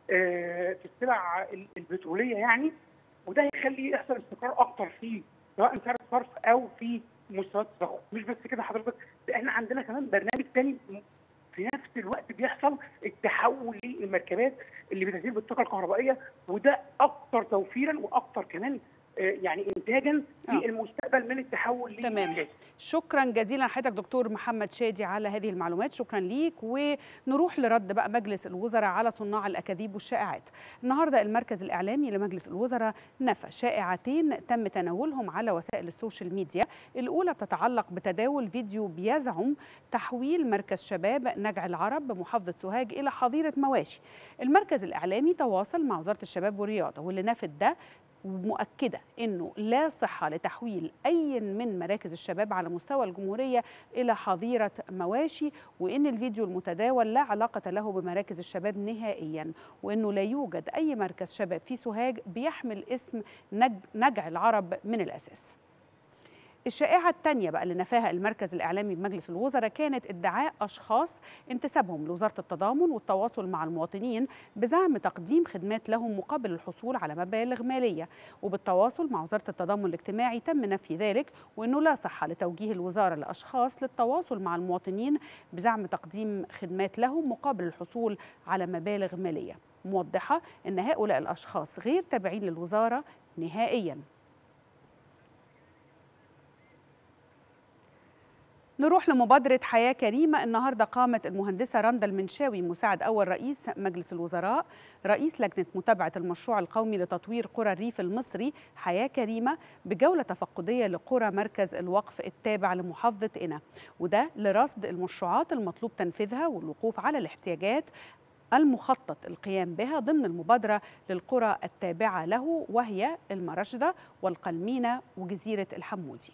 آه، في السلع ال- البتروليه يعني وده هيخلي يحصل استقرار اكتر في سواء سعر الصرف او في مستويات التضخم مش بس كده حضرتك ده احنا عندنا كمان برنامج تاني في نفس الوقت بيحصل التحول للمركبات اللي بتسير بالطاقه الكهربائيه وده اكثر توفيرا واكثر كمان آه، يعني انتاجا آه. في المستقبل من التحول تمام. للغاز. شكرا جزيلا لحضرتك دكتور محمد شادي على هذه المعلومات شكرا ليك ونروح لرد بقى مجلس الوزراء على صناع الاكاذيب والشائعات النهارده المركز الاعلامي لمجلس الوزراء نفى شائعتين تم تناولهم على وسائل السوشيال ميديا الاولى بتتعلق بتداول فيديو بيزعم تحويل مركز شباب نجع العرب بمحافظه سوهاج الى حظيره مواشي المركز الاعلامي تواصل مع وزاره الشباب والرياضه واللي نفت ده مؤكدة أنه لا صحة لتحويل أي من مراكز الشباب على مستوى الجمهورية إلى حظيرة مواشي وأن الفيديو المتداول لا علاقة له بمراكز الشباب نهائيا وأنه لا يوجد أي مركز شباب في سوهاج بيحمل اسم نج- نجع العرب من الأساس الشائعة الثانية بقى اللي نفاها المركز الإعلامي بمجلس الوزراء كانت ادعاء أشخاص انتسابهم لوزارة التضامن والتواصل مع المواطنين بزعم تقديم خدمات لهم مقابل الحصول على مبالغ مالية وبالتواصل مع وزارة التضامن الاجتماعي تم نفي ذلك وأنه لا صحة لتوجيه الوزارة لأشخاص للتواصل مع المواطنين بزعم تقديم خدمات لهم مقابل الحصول على مبالغ مالية موضحة أن هؤلاء الأشخاص غير تابعين للوزارة نهائياً نروح لمبادرة حياة كريمة النهاردة قامت المهندسة رندا المنشاوي مساعد أول رئيس مجلس الوزراء رئيس لجنة متابعة المشروع القومي لتطوير قرى الريف المصري حياة كريمة بجولة تفقدية لقرى مركز الوقف التابع لمحافظة قنا وده لرصد المشروعات المطلوب تنفيذها والوقوف على الاحتياجات المخطط القيام بها ضمن المبادرة للقرى التابعة له وهي المرشدة والقلمينة وجزيرة الحمودي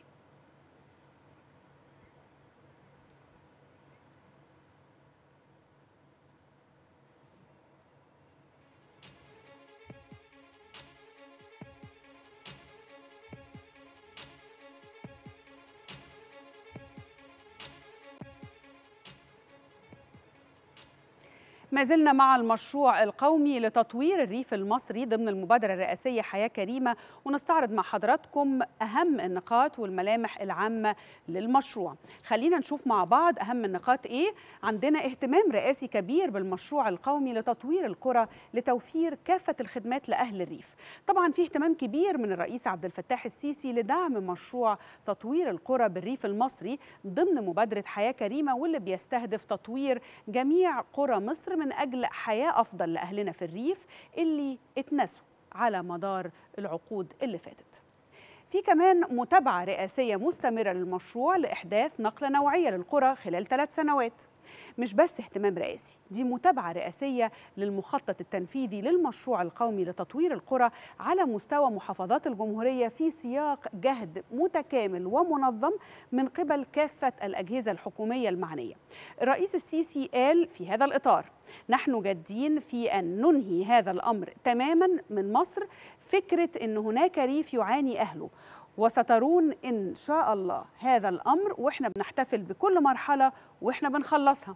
ما زلنا مع المشروع القومي لتطوير الريف المصري ضمن المبادرة الرئاسية حياة كريمة ونستعرض مع حضراتكم أهم النقاط والملامح العامة للمشروع خلينا نشوف مع بعض أهم النقاط إيه عندنا اهتمام رئاسي كبير بالمشروع القومي لتطوير القرى لتوفير كافة الخدمات لأهل الريف طبعا في اهتمام كبير من الرئيس عبد الفتاح السيسي لدعم مشروع تطوير القرى بالريف المصري ضمن مبادرة حياة كريمة واللي بيستهدف تطوير جميع قرى مصر من أجل حياة أفضل لأهلنا في الريف اللي اتنسوا على مدار العقود اللي فاتت في كمان متابعة رئاسية مستمرة للمشروع لإحداث نقلة نوعية للقرى خلال ثلاث سنوات مش بس اهتمام رئاسي دي متابعة رئاسية للمخطط التنفيذي للمشروع القومي لتطوير القرى على مستوى محافظات الجمهورية في سياق جهد متكامل ومنظم من قبل كافة الأجهزة الحكومية المعنية الرئيس السيسي قال في هذا الإطار نحن جادين في أن ننهي هذا الأمر تماما من مصر فكرة أن هناك ريف يعاني أهله وسترون إن شاء الله هذا الأمر وإحنا بنحتفل بكل مرحلة وإحنا بنخلصها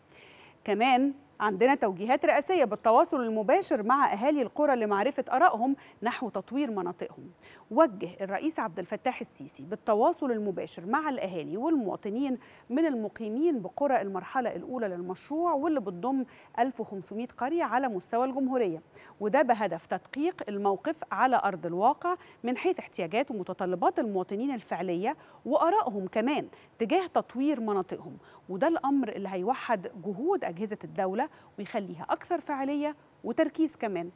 كمان عندنا توجيهات رئاسية بالتواصل المباشر مع أهالي القرى لمعرفة آرائهم نحو تطوير مناطقهم وجه الرئيس عبد الفتاح السيسي بالتواصل المباشر مع الأهالي والمواطنين من المقيمين بقرى المرحلة الأولى للمشروع واللي بتضم 1500 قرية على مستوى الجمهورية وده بهدف تدقيق الموقف على أرض الواقع من حيث احتياجات ومتطلبات المواطنين الفعلية وآرائهم كمان تجاه تطوير مناطقهم وده الأمر اللي هيوحد جهود أجهزة الدولة ويخليها أكثر فعالية وتركيز كمان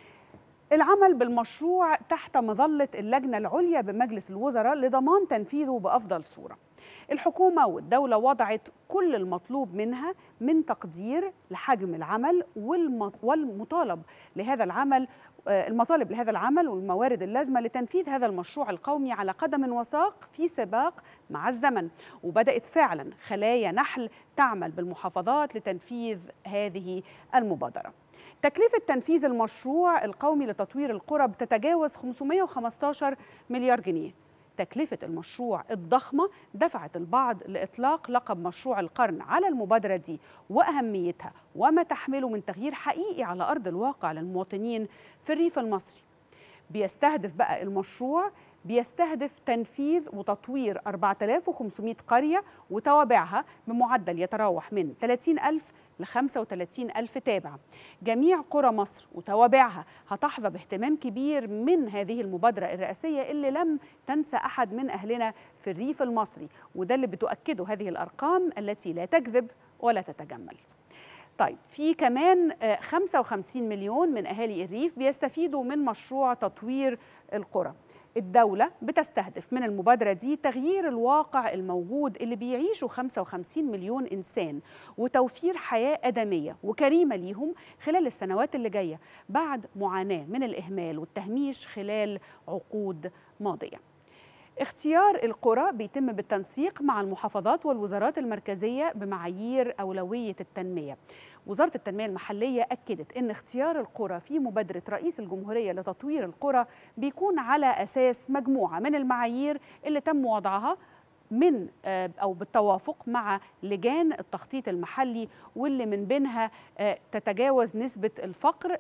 العمل بالمشروع تحت مظلة اللجنة العليا بمجلس الوزراء لضمان تنفيذه بأفضل صورة الحكومة والدولة وضعت كل المطلوب منها من تقدير لحجم العمل والمطالب لهذا العمل المطالب لهذا العمل والموارد اللازمة لتنفيذ هذا المشروع القومي على قدم وساق في سباق مع الزمن وبدأت فعلا خلايا نحل تعمل بالمحافظات لتنفيذ هذه المبادرة تكلفة تنفيذ المشروع القومي لتطوير القرى بتتجاوز 515 مليار جنيه تكلفة المشروع الضخمة دفعت البعض لإطلاق لقب مشروع القرن على المبادرة دي وأهميتها وما تحمله من تغيير حقيقي على أرض الواقع للمواطنين في الريف المصري بيستهدف بقى المشروع بيستهدف تنفيذ وتطوير 4500 قرية وتوابعها بمعدل يتراوح من 30 ألف ل 35 ألف تابع جميع قرى مصر وتوابعها هتحظى باهتمام كبير من هذه المبادرة الرئاسية اللي لم تنسى أحد من أهلنا في الريف المصري وده اللي بتؤكده هذه الأرقام التي لا تكذب ولا تتجمل طيب في كمان 55 مليون من أهالي الريف بيستفيدوا من مشروع تطوير القرى الدولة بتستهدف من المبادرة دي تغيير الواقع الموجود اللي بيعيشوا 55 مليون إنسان وتوفير حياة أدمية وكريمة ليهم خلال السنوات اللي جاية بعد معاناة من الإهمال والتهميش خلال عقود ماضية اختيار القرى بيتم بالتنسيق مع المحافظات والوزارات المركزية بمعايير أولوية التنمية وزارة التنمية المحلية أكدت أن اختيار القرى في مبادرة رئيس الجمهورية لتطوير القرى بيكون على أساس مجموعة من المعايير اللي تم وضعها من او بالتوافق مع لجان التخطيط المحلي واللي من بينها تتجاوز نسبه الفقر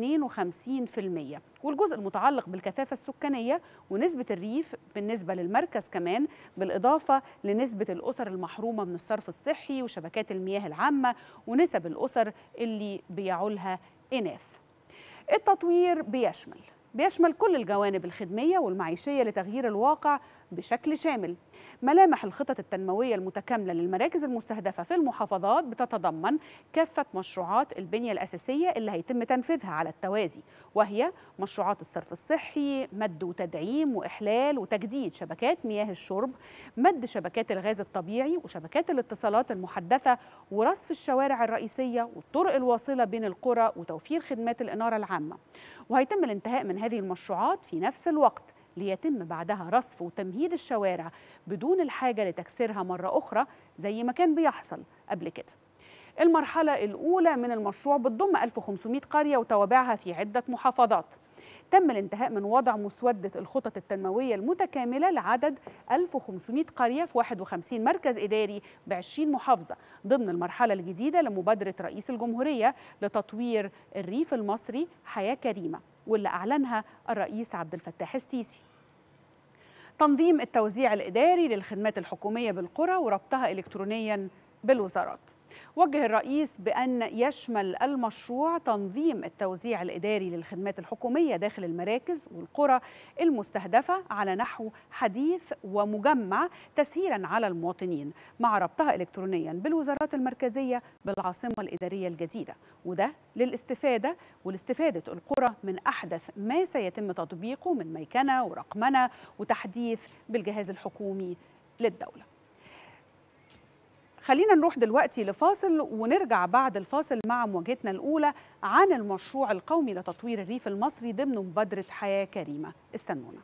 52% والجزء المتعلق بالكثافه السكانيه ونسبه الريف بالنسبه للمركز كمان بالاضافه لنسبه الاسر المحرومه من الصرف الصحي وشبكات المياه العامه ونسب الاسر اللي بيعولها اناث. التطوير بيشمل بيشمل كل الجوانب الخدميه والمعيشيه لتغيير الواقع بشكل شامل ملامح الخطط التنموية المتكاملة للمراكز المستهدفة في المحافظات بتتضمن كافة مشروعات البنية الأساسية اللي هيتم تنفيذها على التوازي وهي مشروعات الصرف الصحي مد وتدعيم وإحلال وتجديد شبكات مياه الشرب مد شبكات الغاز الطبيعي وشبكات الاتصالات المحدثة ورصف الشوارع الرئيسية والطرق الواصلة بين القرى وتوفير خدمات الإنارة العامة وهيتم الانتهاء من هذه المشروعات في نفس الوقت ليتم بعدها رصف وتمهيد الشوارع بدون الحاجة لتكسيرها مرة أخرى زي ما كان بيحصل قبل كده المرحلة الأولى من المشروع بتضم 1500 قرية وتوابعها في عدة محافظات تم الانتهاء من وضع مسودة الخطط التنموية المتكاملة لعدد 1500 قرية في 51 مركز إداري ب 20 محافظة ضمن المرحلة الجديدة لمبادرة رئيس الجمهورية لتطوير الريف المصري حياة كريمة واللي أعلنها الرئيس عبد الفتاح السيسي تنظيم التوزيع الإداري للخدمات الحكومية بالقرى وربطها إلكترونياً بالوزارات وجه الرئيس بأن يشمل المشروع تنظيم التوزيع الإداري للخدمات الحكومية داخل المراكز والقرى المستهدفة على نحو حديث ومجمع تسهيلا على المواطنين مع ربطها إلكترونيا بالوزارات المركزية بالعاصمة الإدارية الجديدة وده للاستفادة والاستفادة القرى من أحدث ما سيتم تطبيقه من ميكنة ورقمنة وتحديث بالجهاز الحكومي للدولة خلينا نروح دلوقتي لفاصل ونرجع بعد الفاصل مع مواجهتنا الأولى عن المشروع القومي لتطوير الريف المصري ضمن مبادرة حياة كريمة استنونا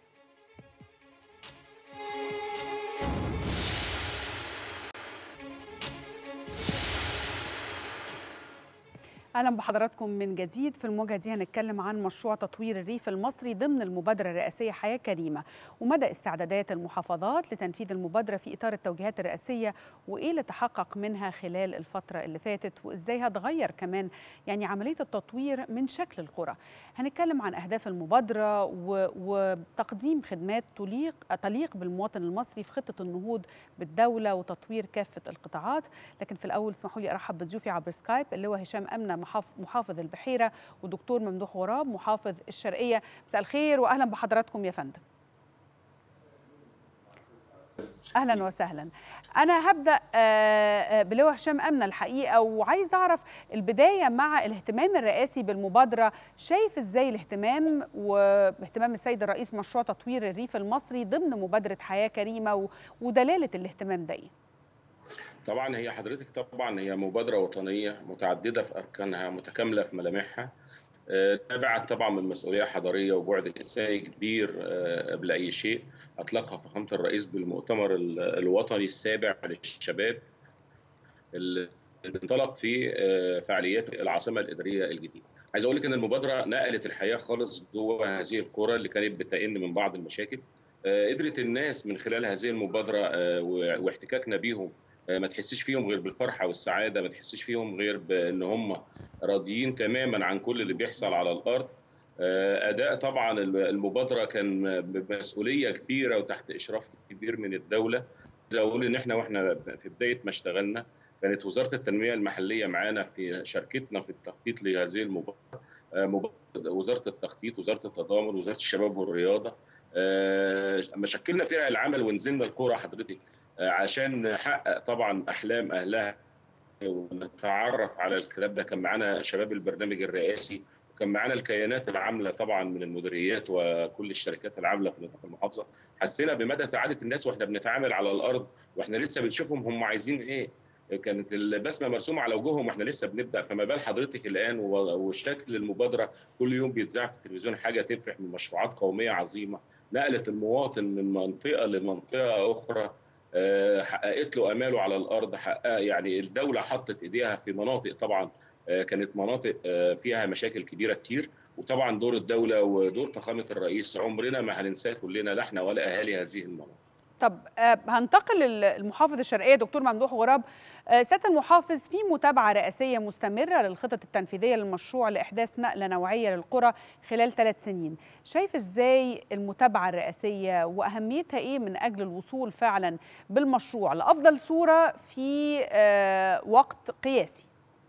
اهلا بحضراتكم من جديد في المواجهه دي هنتكلم عن مشروع تطوير الريف المصري ضمن المبادره الرئاسيه حياه كريمه ومدى استعدادات المحافظات لتنفيذ المبادره في اطار التوجيهات الرئاسيه وايه اللي تحقق منها خلال الفتره اللي فاتت وازاي هتغير كمان يعني عمليه التطوير من شكل القرى هنتكلم عن اهداف المبادره و... وتقديم خدمات تليق تليق بالمواطن المصري في خطه النهوض بالدوله وتطوير كافه القطاعات لكن في الاول اسمحوا لي ارحب بضيوفي عبر سكايب اللي هو هشام امنه محافظ البحيرة ودكتور ممدوح غراب محافظ الشرقية مساء الخير وأهلا بحضراتكم يا فندم اهلا وسهلا انا هبدا بلواء هشام امنه الحقيقه وعايز اعرف البدايه مع الاهتمام الرئاسي بالمبادره شايف ازاي الاهتمام واهتمام السيد الرئيس مشروع تطوير الريف المصري ضمن مبادره حياه كريمه ودلاله الاهتمام ده ايه طبعا هي حضرتك طبعا هي مبادره وطنيه متعدده في اركانها متكامله في ملامحها تبعت طبعا من مسؤوليه حضاريه وبعد انساني كبير قبل اي شيء اطلقها فخامه الرئيس بالمؤتمر الوطني السابع للشباب اللي انطلق في فعاليات العاصمه الاداريه الجديده. عايز اقول لك ان المبادره نقلت الحياه خالص جوه هذه القرى اللي كانت بتئن من بعض المشاكل. قدرت الناس من خلال هذه المبادره واحتكاكنا بيهم ما تحسش فيهم غير بالفرحه والسعاده ما تحسش فيهم غير بان هم راضيين تماما عن كل اللي بيحصل على الارض اداء طبعا المبادره كان بمسؤوليه كبيره وتحت اشراف كبير من الدوله عايز اقول ان احنا واحنا في بدايه ما اشتغلنا كانت وزاره التنميه المحليه معانا في شركتنا في التخطيط لهذه المبادره وزاره التخطيط وزاره التضامن وزاره الشباب والرياضه ما شكلنا فرق العمل ونزلنا القرى حضرتك عشان نحقق طبعا احلام اهلها ونتعرف على الكلام ده كان معانا شباب البرنامج الرئاسي وكان معانا الكيانات العامله طبعا من المديريات وكل الشركات العامله في نطاق المحافظه حسينا بمدى سعاده الناس واحنا بنتعامل على الارض واحنا لسه بنشوفهم هم عايزين ايه كانت البسمه مرسومه على وجوههم واحنا لسه بنبدا فما بال حضرتك الان وشكل المبادره كل يوم بيتذاع في التلفزيون حاجه تفرح من مشروعات قوميه عظيمه نقلت المواطن من منطقه لمنطقه اخرى حققت له اماله على الارض حقق يعني الدوله حطت ايديها في مناطق طبعا كانت مناطق فيها مشاكل كبيره كتير وطبعا دور الدوله ودور فخامه الرئيس عمرنا ما هننساه كلنا لا احنا ولا اهالي هذه المناطق. طب هنتقل للمحافظ الشرقيه دكتور ممدوح غراب سياده المحافظ في متابعه رئاسيه مستمره للخطط التنفيذيه للمشروع لاحداث نقله نوعيه للقرى خلال ثلاث سنين شايف ازاي المتابعه الرئاسيه واهميتها ايه من اجل الوصول فعلا بالمشروع لافضل صوره في وقت قياسي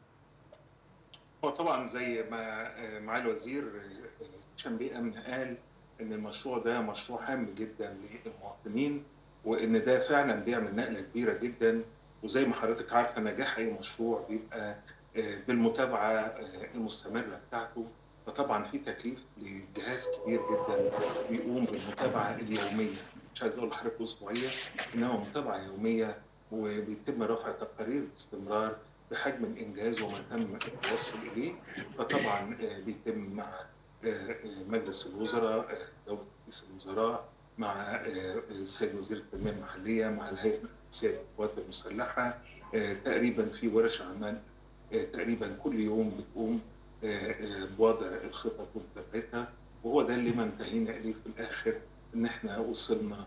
هو طبعا زي ما معالي الوزير هشام بيه امن قال ان المشروع ده مشروع هام جدا للمواطنين وان ده فعلا بيعمل نقله كبيره جدا وزي ما حضرتك عارفه نجاح اي مشروع بيبقى بالمتابعه المستمره بتاعته فطبعا في تكليف لجهاز كبير جدا بيقوم بالمتابعه اليوميه مش عايز اقول لحضرتك اسبوعيه انما متابعه يوميه وبيتم رفع تقارير باستمرار بحجم الانجاز وما تم التوصل اليه فطبعا بيتم مع مجلس الوزراء دوله رئيس الوزراء مع السيد وزير التنميه المحليه مع الهيئه الرئاسيه للقوات المسلحه تقريبا في ورش عمل تقريبا كل يوم بتقوم بوضع الخطط ومتابعتها وهو ده اللي ما انتهينا اليه في الاخر ان احنا وصلنا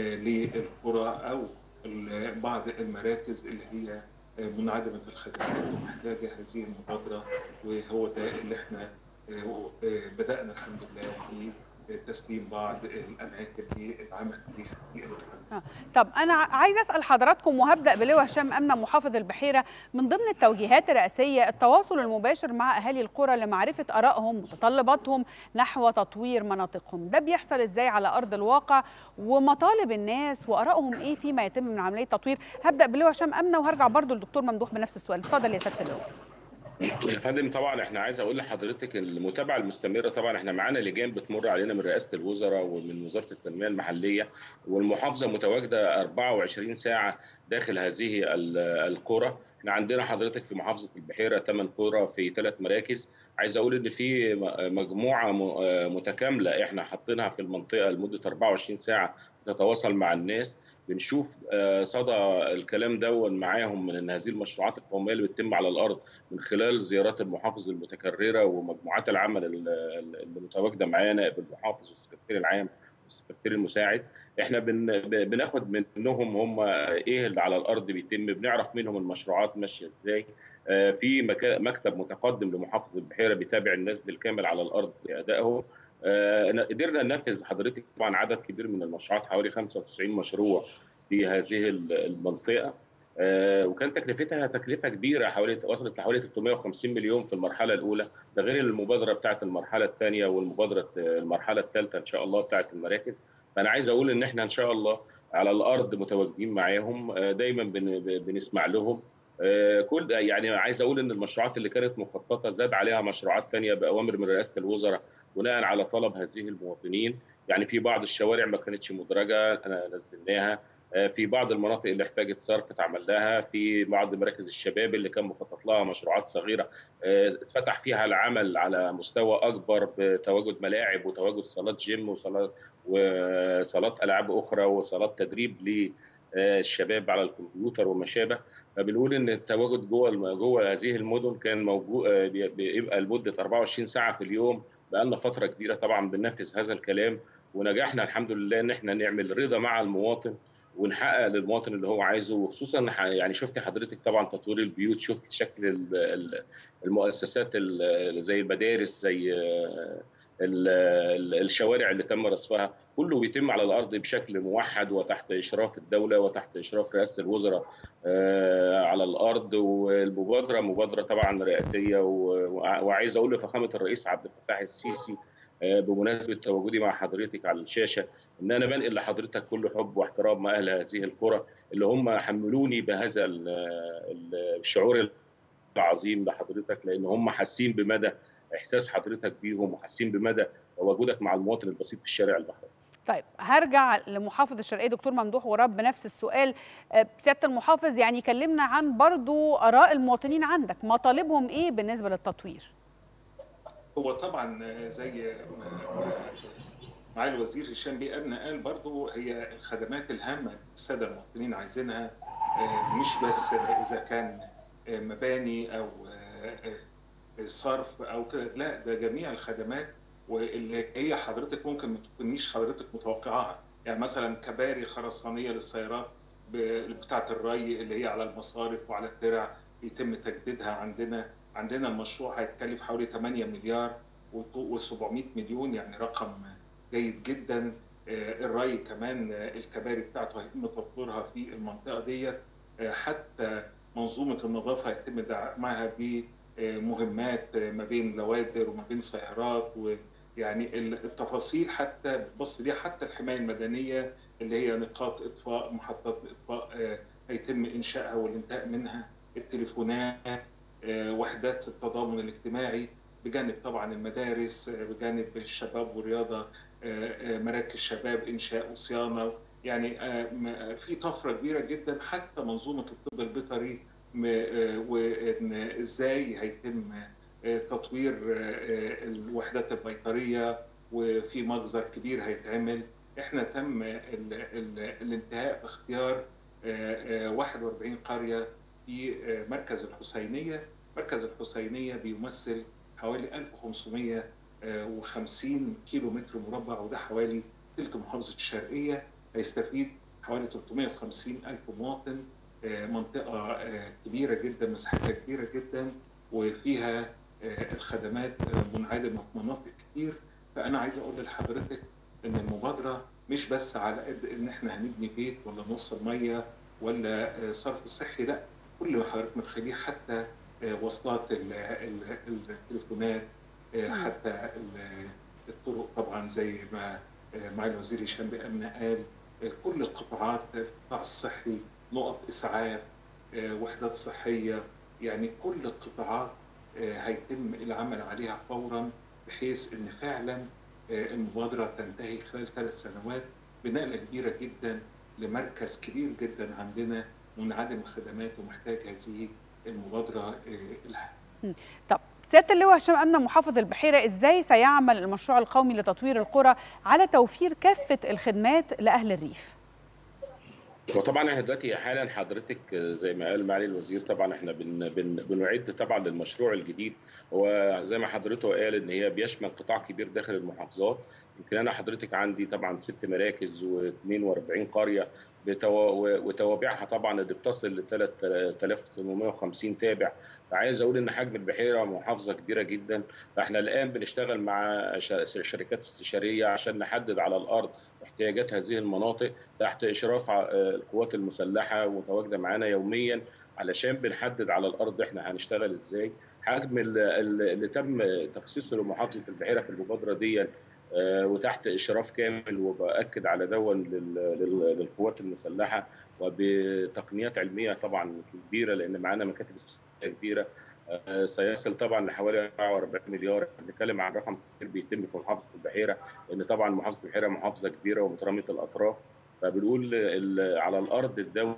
للقرى او بعض المراكز اللي هي منعدمه الخدمات ومحتاجه هذه المبادره وهو ده اللي احنا بدانا الحمد لله في تسليم بعض الاماكن للعمل فيها آه. طب انا عايز اسال حضراتكم وهبدا بلواء هشام امنه محافظ البحيره من ضمن التوجيهات الرئاسيه التواصل المباشر مع اهالي القرى لمعرفه ارائهم ومتطلباتهم نحو تطوير مناطقهم ده بيحصل ازاي على ارض الواقع ومطالب الناس وارائهم ايه فيما يتم من عمليه تطوير هبدا بلواء هشام امنه وهرجع برضو للدكتور ممدوح بنفس السؤال اتفضل يا سياده اللواء يا فندم طبعا احنا عايز اقول لحضرتك المتابعه المستمره طبعا احنا معانا لجان بتمر علينا من رئاسه الوزراء ومن وزاره التنميه المحليه والمحافظه متواجده 24 ساعه داخل هذه القرى احنا عندنا حضرتك في محافظه البحيره 8 قرى في ثلاث مراكز عايز اقول ان في مجموعه متكامله احنا حاطينها في المنطقه لمده 24 ساعه تتواصل مع الناس بنشوف صدى الكلام دون معاهم من هذه المشروعات القوميه اللي بتتم على الارض من خلال زيارات المحافظ المتكرره ومجموعات العمل اللي متواجده معانا نائب المحافظ والسكرتير العام والسكرتير المساعد احنا بن بناخد منهم هم ايه اللي على الارض بيتم بنعرف منهم المشروعات ماشيه ازاي في مكتب متقدم لمحافظه البحيره بيتابع الناس بالكامل على الارض ادائهم قدرنا ننفذ حضرتك طبعا عدد كبير من المشروعات حوالي 95 مشروع في هذه المنطقه وكان تكلفتها تكلفه كبيره حوالي وصلت لحوالي 350 مليون في المرحله الاولى ده غير المبادره بتاعه المرحله الثانيه والمبادره المرحله الثالثه ان شاء الله بتاعه المراكز فانا عايز اقول ان احنا ان شاء الله على الارض متواجدين معاهم دايما بنسمع لهم كل يعني عايز اقول ان المشروعات اللي كانت مخططه زاد عليها مشروعات ثانيه باوامر من رئاسه الوزراء بناء على طلب هذه المواطنين يعني في بعض الشوارع ما كانتش مدرجه انا نزلناها في بعض المناطق اللي احتاجت صرف اتعمل لها في بعض مراكز الشباب اللي كان مخطط لها مشروعات صغيره اتفتح فيها العمل على مستوى اكبر بتواجد ملاعب وتواجد صالات جيم وصالات وصالات العاب اخرى وصالات تدريب للشباب على الكمبيوتر وما شابه فبنقول ان التواجد جوه جوه هذه المدن كان موجود بيبقى لمده 24 ساعه في اليوم بقالنا فتره كبيره طبعا بننفذ هذا الكلام ونجحنا الحمد لله ان احنا نعمل رضا مع المواطن ونحقق للمواطن اللي هو عايزه وخصوصا يعني شفت حضرتك طبعا تطوير البيوت شفت شكل المؤسسات زي المدارس زي الشوارع اللي تم رصفها كله بيتم على الارض بشكل موحد وتحت اشراف الدوله وتحت اشراف رئاسه الوزراء على الارض والمبادره مبادره طبعا رئاسيه وعايز اقول لفخامه الرئيس عبد الفتاح السيسي بمناسبه تواجدي مع حضرتك على الشاشه ان انا بنقل لحضرتك كل حب واحترام مع اهل هذه القرى اللي هم حملوني بهذا الشعور العظيم لحضرتك لان هم حاسين بمدى احساس حضرتك بيهم وحاسين بمدى وجودك مع المواطن البسيط في الشارع البحري. طيب هرجع لمحافظ الشرقيه دكتور ممدوح وراب بنفس السؤال سياده المحافظ يعني كلمنا عن برضو اراء المواطنين عندك مطالبهم ايه بالنسبه للتطوير؟ هو طبعا زي معالي الوزير هشام بيه أبنى قال برضو هي الخدمات الهامة السادة المواطنين عايزينها مش بس إذا كان مباني أو صرف أو كده لا ده جميع الخدمات واللي هي حضرتك ممكن ما تكونيش حضرتك متوقعاها يعني مثلا كباري خرسانية للسيارات بتاعة الري اللي هي على المصارف وعلى الترع يتم تجديدها عندنا عندنا المشروع هيتكلف حوالي 8 مليار و700 مليون يعني رقم جيد جدا الري كمان الكباري بتاعته هيتم تطويرها في المنطقه ديت حتى منظومه النظافه هيتم دعمها بمهمات ما بين لوادر وما بين سيارات ويعني التفاصيل حتى بتبص ليها حتى الحمايه المدنيه اللي هي نقاط اطفاء محطات اطفاء هيتم انشائها والانتهاء منها التليفونات وحدات التضامن الاجتماعي بجانب طبعا المدارس بجانب الشباب والرياضه مراكز شباب انشاء وصيانه يعني في طفره كبيره جدا حتى منظومه الطب البيطري وان ازاي هيتم تطوير الوحدات البيطريه وفي مجزر كبير هيتعمل احنا تم الانتهاء باختيار 41 قريه في مركز الحسينيه مركز الحسينيه بيمثل حوالي 1500 و50 كيلو متر مربع وده حوالي ثلث محافظه الشرقيه هيستفيد حوالي 350 الف مواطن منطقه كبيره جدا مساحتها كبيره جدا وفيها الخدمات منعدمه في مناطق كتير فانا عايز اقول لحضرتك ان المبادره مش بس على قد ان احنا هنبني بيت ولا نوصل ميه ولا صرف صحي لا كل ما حضرتك متخيليه حتى وصلات التليفونات حتى الطرق طبعا زي ما معالي الوزير هشام بأمن قال كل القطاعات القطاع الصحي نقط اسعاف وحدات صحيه يعني كل القطاعات هيتم العمل عليها فورا بحيث ان فعلا المبادره تنتهي خلال ثلاث سنوات بنقله كبيره جدا لمركز كبير جدا عندنا منعدم الخدمات ومحتاج هذه المبادره لها. طب سياده اللواء هشام امنه محافظ البحيره ازاي سيعمل المشروع القومي لتطوير القرى على توفير كافه الخدمات لاهل الريف؟ وطبعا احنا دلوقتي حالا حضرتك زي ما قال معالي الوزير طبعا احنا بن بن بنعد طبعا للمشروع الجديد هو زي ما حضرته قال ان هي بيشمل قطاع كبير داخل المحافظات يمكن انا حضرتك عندي طبعا ست مراكز و42 قريه وتوابعها طبعا اللي بتصل ل 3850 تابع فعايز اقول ان حجم البحيره محافظه كبيره جدا فاحنا الان بنشتغل مع شركات استشاريه عشان نحدد على الارض احتياجات هذه المناطق تحت اشراف القوات المسلحه متواجده معانا يوميا علشان بنحدد على الارض احنا هنشتغل ازاي حجم اللي تم تخصيصه لمحافظه البحيره في المبادره دي وتحت اشراف كامل وباكد على دون للقوات المسلحه وبتقنيات علميه طبعا كبيره لان معانا مكاتب كبيره سيصل طبعا لحوالي 44 مليار بنتكلم عن رقم كبير بيتم في محافظه البحيره لان طبعا محافظه البحيره محافظه كبيره ومتراميه الاطراف فبنقول على الارض الدوله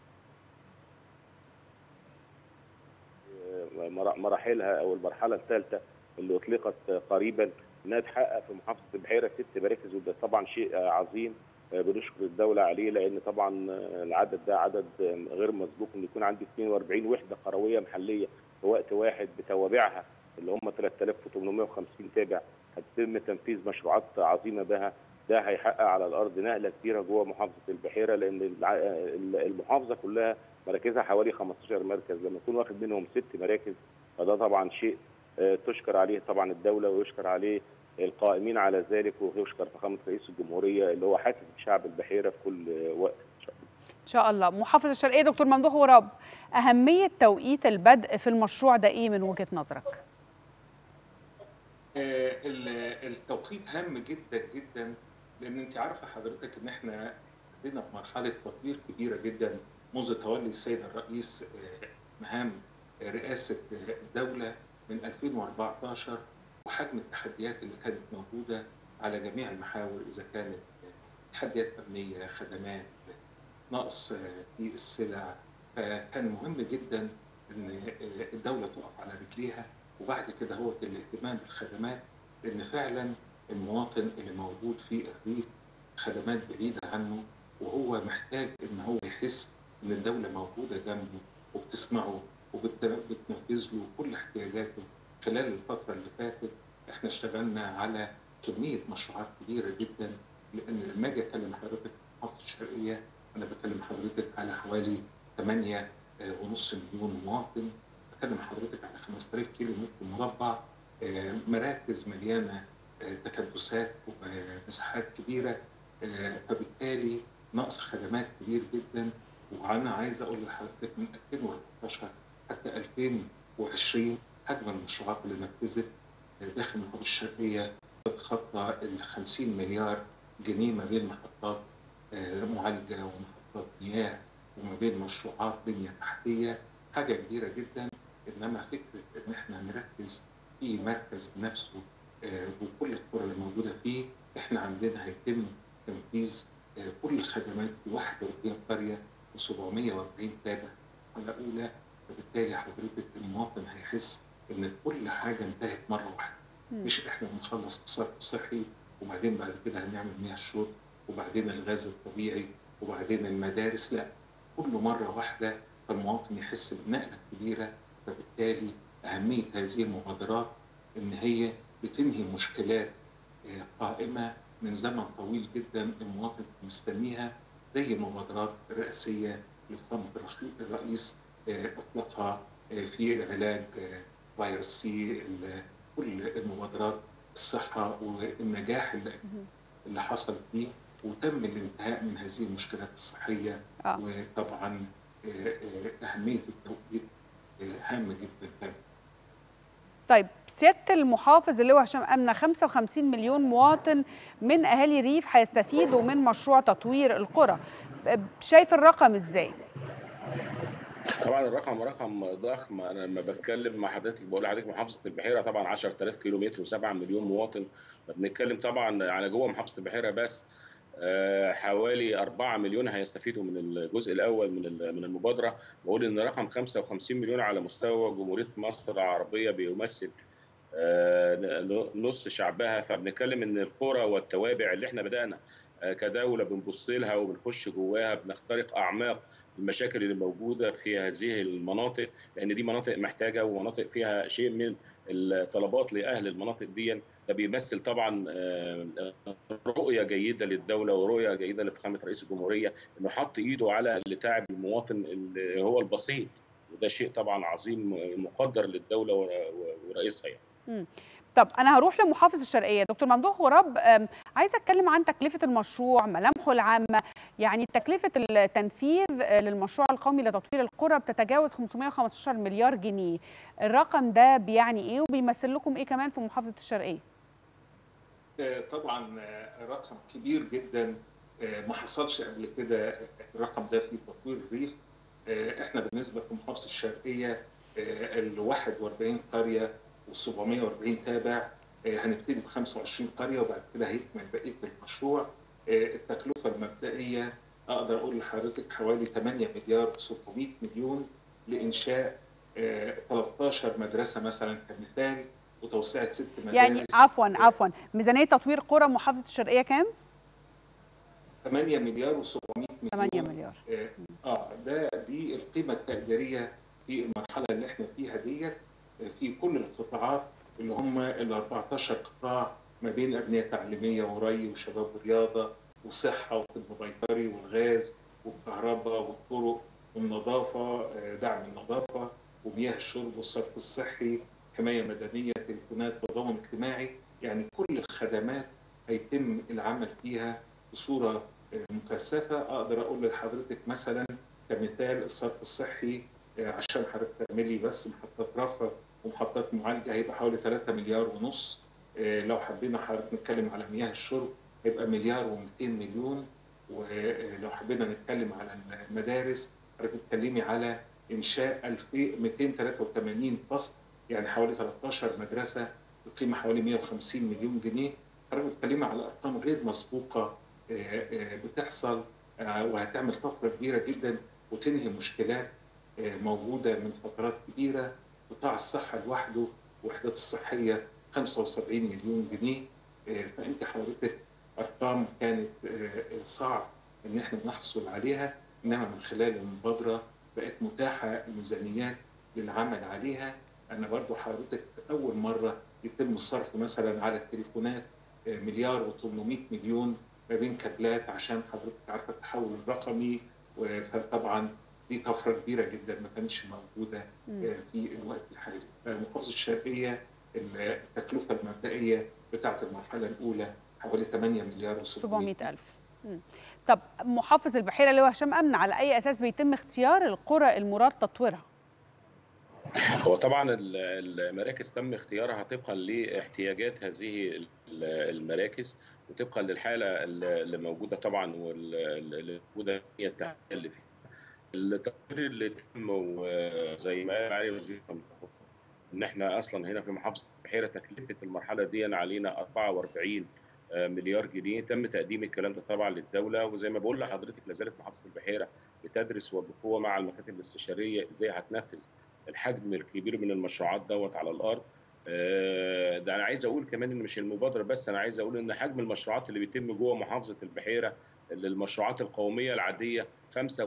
مراحلها او المرحله الثالثه اللي اطلقت قريبا انها تحقق في محافظه البحيره ست مراكز وده طبعا شيء عظيم بنشكر الدوله عليه لان طبعا العدد ده عدد غير مسبوق ان يكون عندي 42 وحده قرويه محليه في وقت واحد بتوابعها اللي هم 3850 تابع هتتم تنفيذ مشروعات عظيمه بها ده هيحقق على الارض نقله كبيره جوه محافظه البحيره لان المحافظه كلها مراكزها حوالي 15 مركز لما يكون واخد منهم ست مراكز فده طبعا شيء تشكر عليه طبعا الدوله ويشكر عليه القائمين على ذلك ويشكر فخامه رئيس الجمهوريه اللي هو حاسس بشعب البحيره في كل وقت ان شاء الله. ان شاء الله محافظ الشرقيه دكتور ممدوح غراب اهميه توقيت البدء في المشروع ده ايه من وجهه نظرك؟ التوقيت هام جدا جدا لان انت عارفه حضرتك ان احنا عندنا في مرحله تطوير كبيره جدا منذ تولي السيد الرئيس مهام رئاسه الدوله من 2014 وحجم التحديات اللي كانت موجوده على جميع المحاور اذا كانت تحديات امنيه خدمات نقص في السلع فكان مهم جدا ان الدوله تقف على رجليها وبعد كده هو الاهتمام بالخدمات لان فعلا المواطن اللي موجود في الريف خدمات بعيده عنه وهو محتاج ان هو يحس ان الدوله موجوده جنبه وبتسمعه وبتنفذ له كل احتياجاته خلال الفتره اللي فاتت احنا اشتغلنا على كميه مشروعات كبيره جدا لان لما اجي اكلم حضرتك في محافظه الشرقيه انا بكلم حضرتك على حوالي 8 ونص مليون مواطن بكلم حضرتك على 5000 كيلو متر مربع مراكز مليانه تكدسات ومساحات كبيره فبالتالي نقص خدمات كبير جدا وانا عايز اقول لحضرتك من 2014 حتى 2020 حجم المشروعات اللي نفذت داخل المحافظه الشرقيه تتخطى ال 50 مليار جنيه ما بين محطات معالجه ومحطات مياه وما بين مشروعات بنيه تحتيه حاجه كبيره جدا انما فكره ان احنا نركز في مركز بنفسه وكل القرى اللي موجوده فيه احنا عندنا هيتم تنفيذ كل الخدمات في 41 قريه و740 تابع على اولى فبالتالي حضرتك المواطن هيحس ان كل حاجه انتهت مره واحده مش احنا بنخلص الصرف الصحي وبعدين بعد كده هنعمل مياه الشرب وبعدين الغاز الطبيعي وبعدين المدارس لا كل مره واحده فالمواطن يحس بنقله كبيره فبالتالي اهميه هذه المبادرات ان هي بتنهي مشكلات قائمة من زمن طويل جدا المواطن مستنيها زي المبادرات الرئاسية اللي فخامة الرئيس أطلقها في علاج فيروس سي كل المبادرات الصحة والنجاح اللي, اللي حصل فيه وتم الانتهاء من هذه المشكلات الصحية آه. وطبعا أهمية التوقيت هامة جدا طيب سياده المحافظ اللي هو هشام امنه 55 مليون مواطن من اهالي ريف هيستفيدوا من مشروع تطوير القرى شايف الرقم ازاي؟ طبعا الرقم رقم ضخم انا لما بتكلم مع حضرتك بقول لحضرتك محافظه البحيره طبعا 10000 كيلو متر و7 مليون مواطن بنتكلم طبعا على جوه محافظه البحيره بس حوالي 4 مليون هيستفيدوا من الجزء الاول من من المبادره بقول ان رقم 55 مليون على مستوى جمهوريه مصر العربيه بيمثل نص شعبها فبنتكلم ان القرى والتوابع اللي احنا بدانا كدوله بنبص لها وبنخش جواها بنخترق اعماق المشاكل اللي موجوده في هذه المناطق لان دي مناطق محتاجه ومناطق فيها شيء من الطلبات لاهل المناطق دي ده بيمثل طبعا رؤيه جيده للدوله ورؤيه جيده لفخامه رئيس الجمهوريه انه حط ايده على اللي تعب المواطن اللي هو البسيط وده شيء طبعا عظيم مقدر للدوله ورئيسها يعني. طب انا هروح لمحافظ الشرقيه دكتور ممدوح غراب عايزه اتكلم عن تكلفه المشروع ملامحه العامه يعني تكلفه التنفيذ للمشروع القومي لتطوير القرى بتتجاوز 515 مليار جنيه الرقم ده بيعني ايه وبيمثل لكم ايه كمان في محافظه الشرقيه طبعا رقم كبير جدا ما حصلش قبل كده الرقم ده في تطوير الريف احنا بالنسبه في محافظه الشرقيه ال 41 قريه و740 تابع هنبتدي ب 25 قريه وبعد كده هيكمل بقيه المشروع التكلفه المبدئيه اقدر اقول لحضرتك حوالي 8 مليار و600 مليون لانشاء 13 مدرسه مثلا كمثال وتوسعه ست مدارس يعني عفوا عفوا ميزانيه تطوير قرى محافظه الشرقيه كام؟ 8 مليار و700 مليون 8 مليار اه ده دي القيمه التقديريه في المرحله اللي احنا فيها ديت في كل القطاعات اللي هم ال 14 قطاع ما بين ابنيه تعليميه وري وشباب ورياضه وصحه وطب بيطري والغاز والكهرباء والطرق والنظافه دعم النظافه ومياه الشرب والصرف الصحي حمايه مدنيه تليفونات تضامن اجتماعي يعني كل الخدمات هيتم العمل فيها بصوره مكثفه اقدر اقول لحضرتك مثلا كمثال الصرف الصحي عشان حضرتك تعملي بس محطات رفع ومحطات معالجه هيبقى حوالي 3 مليار ونص لو حبينا حضرتك نتكلم على مياه الشرب هيبقى مليار و200 مليون ولو حبينا نتكلم على المدارس حضرتك بتتكلمي على انشاء 2283 فصل يعني حوالي 13 مدرسه بقيمه حوالي 150 مليون جنيه حضرتك بتتكلمي على ارقام غير مسبوقه بتحصل وهتعمل طفره كبيره جدا وتنهي مشكلات موجوده من فترات كبيره قطاع الصحه لوحده الوحدات الصحيه 75 مليون جنيه فانت حضرتك ارقام كانت صعب ان احنا نحصل عليها انما من خلال المبادره بقت متاحه الميزانيات للعمل عليها انا برضو حضرتك اول مره يتم الصرف مثلا على التليفونات مليار و800 مليون ما بين كابلات عشان حضرتك عارفه التحول الرقمي فطبعا دي طفره كبيره جدا ما كانتش موجوده في الوقت الحالي. محافظه الشرقيه التكلفه المبدئيه بتاعه المرحله الاولى حوالي 8 مليار و 700 ألف طب محافظ البحيره اللي هو هشام امن على اي اساس بيتم اختيار القرى المراد تطويرها؟ هو طبعا المراكز تم اختيارها طبقا لاحتياجات هذه المراكز وطبقا للحاله اللي موجوده طبعا واللي موجوده هي اللي فيها. التطوير اللي تم وزي ما قال علي وزير ان احنا اصلا هنا في محافظه البحيره تكلفه المرحله دي علينا 44 مليار جنيه تم تقديم الكلام ده طبعا للدوله وزي ما بقول لحضرتك لازالت محافظه البحيره بتدرس وبقوه مع المكاتب الاستشاريه ازاي هتنفذ الحجم الكبير من المشروعات دوت على الارض ده انا عايز اقول كمان ان مش المبادره بس انا عايز اقول ان حجم المشروعات اللي بيتم جوه محافظه البحيره المشروعات القوميه العاديه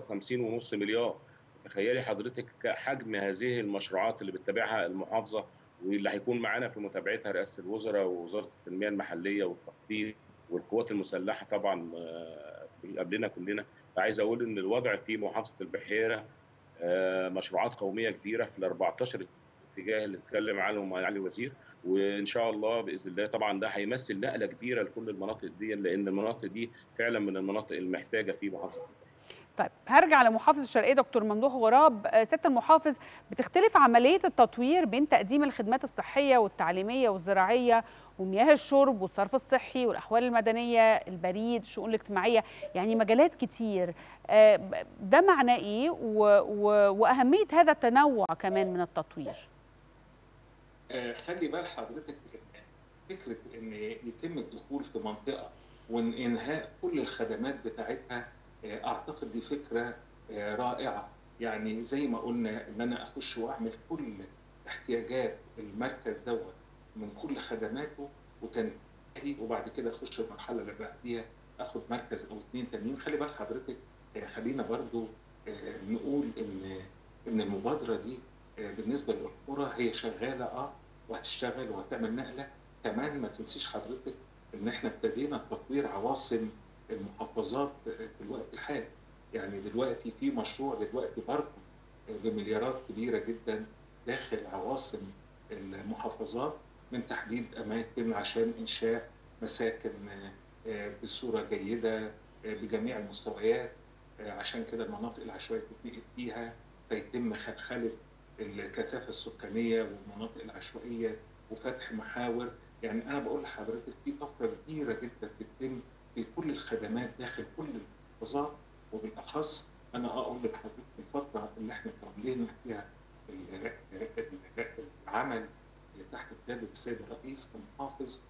55.5 مليار تخيلي حضرتك حجم هذه المشروعات اللي بتتابعها المحافظه واللي هيكون معانا في متابعتها رئاسه الوزراء ووزاره التنميه المحليه والتخطيط والقوات المسلحه طبعا قبلنا كلنا عايز اقول ان الوضع في محافظه البحيره مشروعات قوميه كبيره في ال 14 اتجاه اللي اتكلم عنهم معالي الوزير وان شاء الله باذن الله طبعا ده هيمثل نقله كبيره لكل المناطق دي لان المناطق دي فعلا من المناطق المحتاجه في محافظه طيب هرجع لمحافظ الشرقيه دكتور ممدوح غراب سياده المحافظ بتختلف عمليه التطوير بين تقديم الخدمات الصحيه والتعليميه والزراعيه ومياه الشرب والصرف الصحي والاحوال المدنيه البريد الشؤون الاجتماعيه يعني مجالات كتير ده معناه ايه واهميه هذا التنوع كمان من التطوير خلي بال حضرتك فكره ان يتم الدخول في منطقه وانهاء كل الخدمات بتاعتها اعتقد دي فكره رائعه يعني زي ما قلنا ان انا اخش واعمل كل احتياجات المركز دوت من كل خدماته وتنتهي وبعد كده اخش المرحله اللي بعديها اخد مركز او اثنين تانيين خلي بال حضرتك خلينا برضو نقول ان ان المبادره دي بالنسبه للقرى هي شغاله اه وهتشتغل وهتعمل نقله كمان ما تنسيش حضرتك ان احنا ابتدينا تطوير عواصم المحافظات في الوقت الحالي يعني دلوقتي في مشروع دلوقتي برضه بمليارات كبيره جدا داخل عواصم المحافظات من تحديد اماكن عشان انشاء مساكن بصوره جيده بجميع المستويات عشان كده المناطق العشوائيه تتنقل فيها فيتم خلخله الكثافه السكانيه والمناطق العشوائيه وفتح محاور يعني انا بقول لحضرتك في طفره كبيره جدا بتتم في كل الخدمات داخل كل المحافظات وبالاخص انا اقول لحضرتك الفتره اللي احنا كملنا فيها العمل تحت قياده السيد الرئيس كمحافظ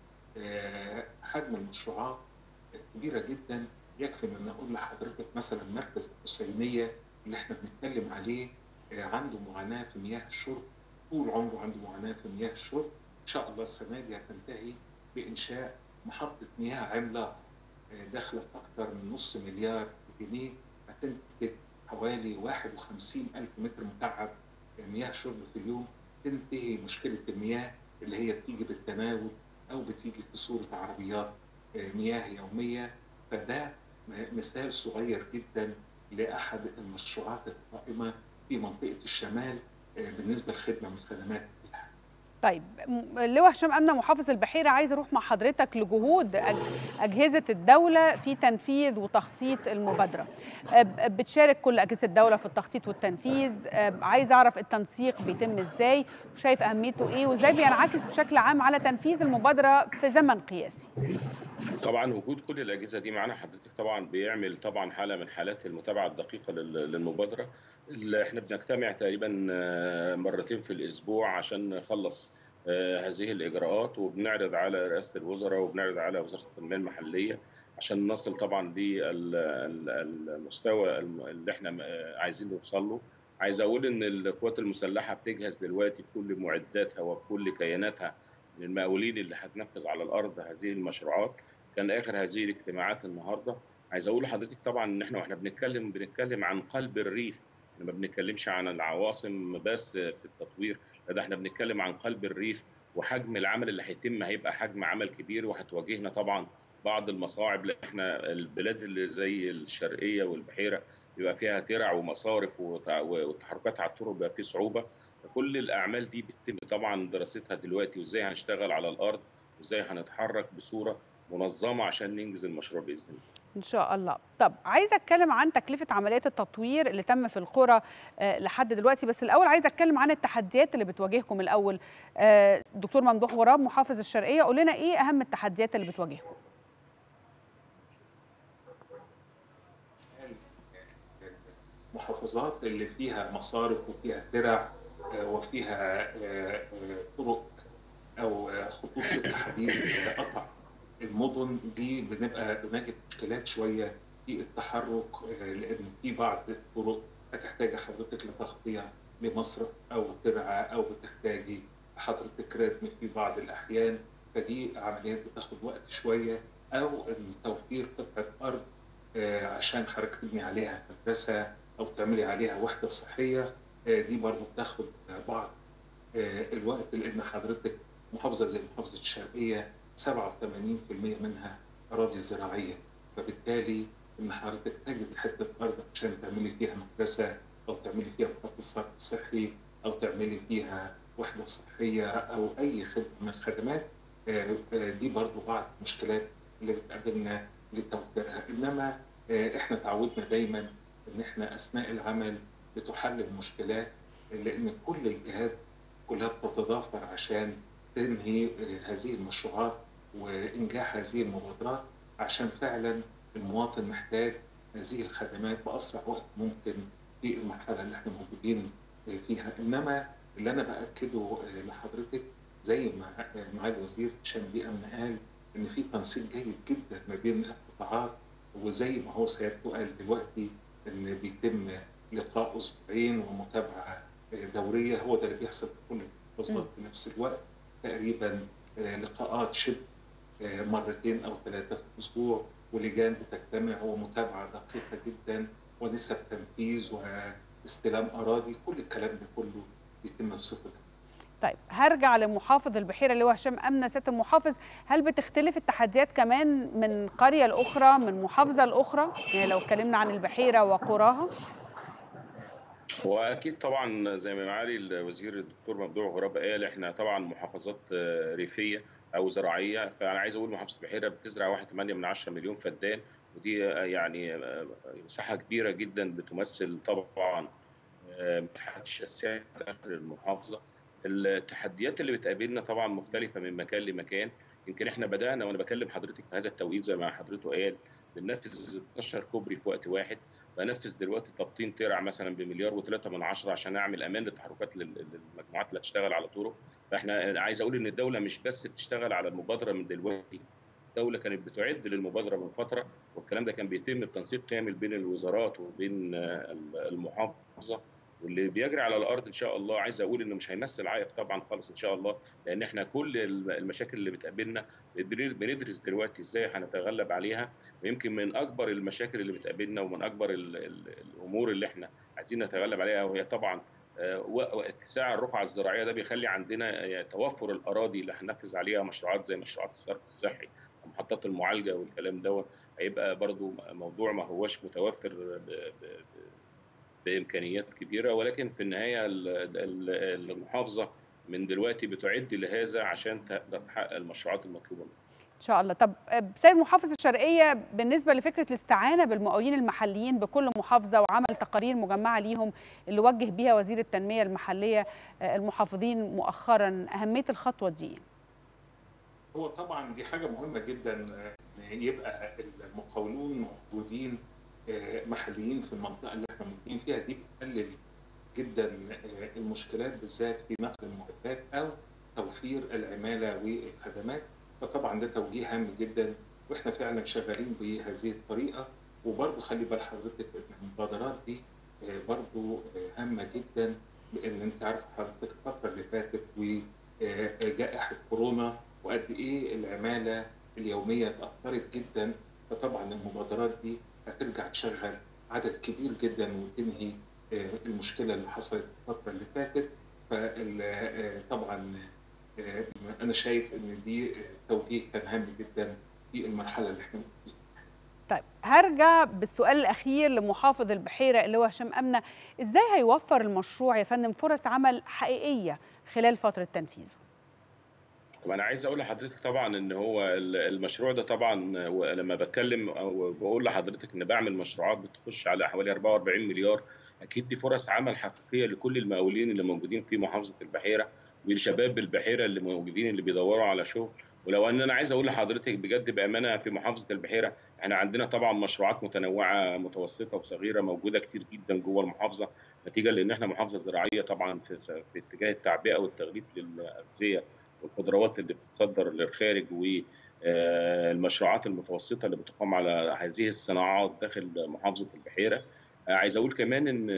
حجم المشروعات كبيره جدا يكفي ان اقول لحضرتك مثلا مركز الحسينيه اللي احنا بنتكلم عليه عنده معاناه في مياه الشرب طول عمره عنده معاناه في مياه الشرب ان شاء الله السنه دي هتنتهي بانشاء محطه مياه عملاقه داخله في اكثر من نص مليار جنيه هتنتج حوالي 51 ألف متر مكعب مياه شرب في اليوم تنتهي مشكلة المياه اللي هي بتيجي بالتناول أو بتيجي في صورة عربيات مياه يومية فده مثال صغير جدا لأحد المشروعات القائمة في منطقة الشمال بالنسبة لخدمة من خدمات طيب اللواء هشام امنه محافظ البحيره عايز اروح مع حضرتك لجهود اجهزه الدوله في تنفيذ وتخطيط المبادره بتشارك كل اجهزه الدوله في التخطيط والتنفيذ عايز اعرف التنسيق بيتم ازاي شايف اهميته ايه وازاي بينعكس بشكل عام على تنفيذ المبادره في زمن قياسي طبعا وجود كل الاجهزه دي معانا حضرتك طبعا بيعمل طبعا حاله من حالات المتابعه الدقيقه للمبادره اللي احنا بنجتمع تقريبا مرتين في الاسبوع عشان نخلص هذه الاجراءات وبنعرض على رئاسه الوزراء وبنعرض على وزاره التنميه المحليه عشان نصل طبعا للمستوى اللي احنا عايزين نوصل له عايز اقول ان القوات المسلحه بتجهز دلوقتي بكل معداتها وبكل كياناتها من المقاولين اللي هتنفذ على الارض هذه المشروعات كان اخر هذه الاجتماعات النهارده عايز اقول لحضرتك طبعا ان احنا واحنا بنتكلم بنتكلم عن قلب الريف احنا ما بنتكلمش عن العواصم بس في التطوير لا ده احنا بنتكلم عن قلب الريف وحجم العمل اللي هيتم هيبقى حجم عمل كبير وهتواجهنا طبعا بعض المصاعب اللي احنا البلاد اللي زي الشرقيه والبحيره بيبقى فيها ترع ومصارف وتحركات على الطرق بيبقى فيه صعوبه كل الاعمال دي بتتم طبعا دراستها دلوقتي وازاي هنشتغل على الارض وازاي هنتحرك بصوره منظمه عشان ننجز المشروع باذن الله ان شاء الله طب عايزه اتكلم عن تكلفه عمليات التطوير اللي تم في القرى أه لحد دلوقتي بس الاول عايزه اتكلم عن التحديات اللي بتواجهكم الاول أه دكتور ممدوح غراب محافظ الشرقيه قول لنا ايه اهم التحديات اللي بتواجهكم المحافظات اللي فيها مصارف وفيها ترع وفيها طرق او خطوط سكه حديد قطع المدن دي بنبقى بنجد مشكلات شويه في التحرك لان في بعض الطرق هتحتاج حضرتك لتغطيه لمصرف او ترعه او بتحتاجي حضرتك ردم في بعض الاحيان فدي عمليات بتاخد وقت شويه او توفير قطعه ارض عشان حضرتك تبني عليها مدرسه او تعملي عليها وحده صحيه دي برضه بتاخد بعض الوقت لان حضرتك محافظه زي محافظه الشرقيه 87% منها اراضي زراعيه فبالتالي ان حضرتك تجد حته ارض عشان تعملي فيها مدرسه او تعملي فيها خط الصرف الصحي او تعملي فيها وحده صحيه او اي خدمه من الخدمات دي برضو بعض المشكلات اللي بتقابلنا لتوفيرها انما احنا تعودنا دايما ان احنا اثناء العمل بتحل المشكلات لان كل الجهات كلها بتتضافر عشان تنهي هذه المشروعات وانجاح هذه المبادرات عشان فعلا المواطن محتاج هذه الخدمات باسرع وقت ممكن في المرحله اللي احنا موجودين فيها انما اللي انا باكده لحضرتك زي ما معالي الوزير هشام بيه امن قال ان في تنسيق جيد جدا ما بين القطاعات وزي ما هو سيادته قال دلوقتي ان بيتم لقاء اسبوعين ومتابعه دوريه هو ده اللي بيحصل في كل المحافظات في نفس الوقت تقريبا لقاءات شبه مرتين او ثلاثه في الاسبوع ولجان بتجتمع ومتابعه دقيقه جدا ونسب تنفيذ واستلام اراضي كل الكلام ده كله بيتم بصفه طيب هرجع لمحافظ البحيره اللي هو هشام امنه سياده المحافظ هل بتختلف التحديات كمان من قريه لاخرى من محافظه لاخرى يعني لو اتكلمنا عن البحيره وقراها واكيد طبعا زي ما معالي الوزير الدكتور ممدوح غراب قال احنا طبعا محافظات ريفيه او زراعيه فانا عايز اقول محافظه البحيره بتزرع 1.8 من 10 مليون فدان ودي يعني مساحه كبيره جدا بتمثل طبعا محدش السعر داخل المحافظه التحديات اللي بتقابلنا طبعا مختلفه من مكان لمكان يمكن احنا بدانا وانا بكلم حضرتك في هذا التوقيت زي ما حضرته قال بننفذ 12 كوبري في وقت واحد بنفذ دلوقتي تبطين ترع مثلا بمليار وثلاثة من عشرة عشان اعمل امان للتحركات للمجموعات اللي هتشتغل على طرق فاحنا عايز اقول ان الدوله مش بس بتشتغل على المبادره من دلوقتي الدوله كانت بتعد للمبادره من فتره والكلام ده كان بيتم بتنسيق كامل بين الوزارات وبين المحافظه واللي بيجري على الارض ان شاء الله عايز اقول انه مش هيمثل عائق طبعا خالص ان شاء الله لان احنا كل المشاكل اللي بتقابلنا بندرس دلوقتي ازاي هنتغلب عليها ويمكن من اكبر المشاكل اللي بتقابلنا ومن اكبر ال ال الامور اللي احنا عايزين نتغلب عليها وهي طبعا اتساع الرقعه الزراعيه ده بيخلي عندنا توفر الاراضي اللي هننفذ عليها مشروعات زي مشروعات الصرف الصحي ومحطات المعالجه والكلام دوت هيبقى برضو موضوع ما هوش متوفر بامكانيات كبيره ولكن في النهايه المحافظه من دلوقتي بتعد لهذا عشان تقدر تحقق المشروعات المطلوبه منها. ان شاء الله طب سيد محافظ الشرقيه بالنسبه لفكره الاستعانه بالمقاولين المحليين بكل محافظه وعمل تقارير مجمعه ليهم اللي وجه بيها وزير التنميه المحليه المحافظين مؤخرا اهميه الخطوه دي هو طبعا دي حاجه مهمه جدا يبقى المقاولون موجودين محليين في المنطقه اللي احنا موجودين فيها دي بتقلل جدا المشكلات بالذات في نقل المعدات او توفير العماله والخدمات فطبعا ده توجيه هام جدا واحنا فعلا شغالين بهذه الطريقه وبرضه خلي بال حضرتك ان المبادرات دي برضه هامه جدا لان انت عارف حضرتك الفتره اللي فاتت وجائحه كورونا وقد ايه العماله اليوميه اتاثرت جدا فطبعا المبادرات دي هترجع تشغل عدد كبير جدا وتنهي المشكله اللي حصلت الفتره اللي فاتت فطبعا انا شايف ان دي توجيه كان هام جدا في المرحله اللي احنا فيها طيب هرجع بالسؤال الاخير لمحافظ البحيره اللي هو هشام امنه ازاي هيوفر المشروع يا فندم فرص عمل حقيقيه خلال فتره تنفيذه طب انا عايز اقول لحضرتك طبعا ان هو المشروع ده طبعا لما بتكلم او بقول لحضرتك ان بعمل مشروعات بتخش على حوالي 44 مليار اكيد دي فرص عمل حقيقيه لكل المقاولين اللي موجودين في محافظه البحيره ولشباب البحيره اللي موجودين اللي بيدوروا على شغل ولو ان انا عايز اقول لحضرتك بجد بامانه في محافظه البحيره احنا عندنا طبعا مشروعات متنوعه متوسطه وصغيره موجوده كتير جدا جوه المحافظه نتيجه لان احنا محافظه زراعيه طبعا في, في اتجاه التعبئه والتغليف للاغذيه والخضروات اللي بتتصدر للخارج والمشروعات المتوسطه اللي بتقام على هذه الصناعات داخل محافظه البحيره عايز اقول كمان ان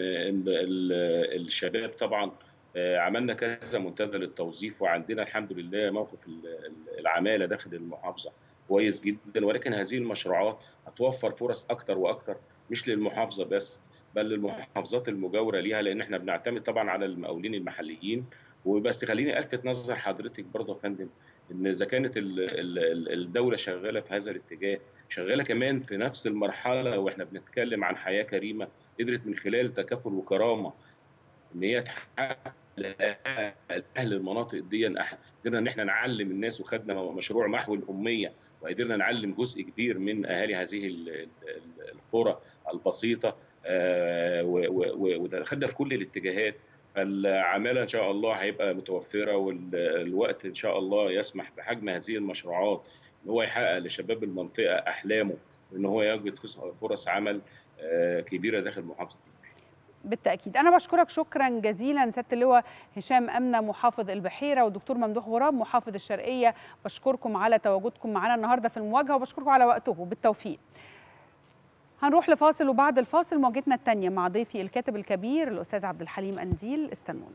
الشباب طبعا عملنا كذا منتدى للتوظيف وعندنا الحمد لله موقف العماله داخل المحافظه كويس جدا ولكن هذه المشروعات هتوفر فرص اكتر واكتر مش للمحافظه بس بل للمحافظات المجاوره ليها لان احنا بنعتمد طبعا على المقاولين المحليين وبس خليني الفت نظر حضرتك برضه يا فندم ان اذا كانت ال- ال- ال- الدوله شغاله في هذا الاتجاه شغاله كمان في نفس المرحله واحنا بنتكلم عن حياه كريمه قدرت من خلال تكافل وكرامه ان هي تحقق اهل المناطق دي أح- قدرنا ان احنا نعلم الناس وخدنا مشروع محو الاميه وقدرنا نعلم جزء كبير من اهالي هذه ال- ال- ال- القرى البسيطه آه، و- و- و- ودخلنا في كل الاتجاهات فالعماله ان شاء الله هيبقى متوفره والوقت ان شاء الله يسمح بحجم هذه المشروعات ان هو يحقق لشباب المنطقه احلامه ان هو يجد فرص عمل آه، كبيره داخل محافظه بالتاكيد انا بشكرك شكرا جزيلا سياده اللواء هشام امنه محافظ البحيره والدكتور ممدوح غراب محافظ الشرقيه بشكركم على تواجدكم معنا النهارده في المواجهه وبشكركم على وقتكم بالتوفيق هنروح لفاصل وبعد الفاصل مواجهتنا الثانيه مع ضيفي الكاتب الكبير الاستاذ عبد الحليم انديل استنونا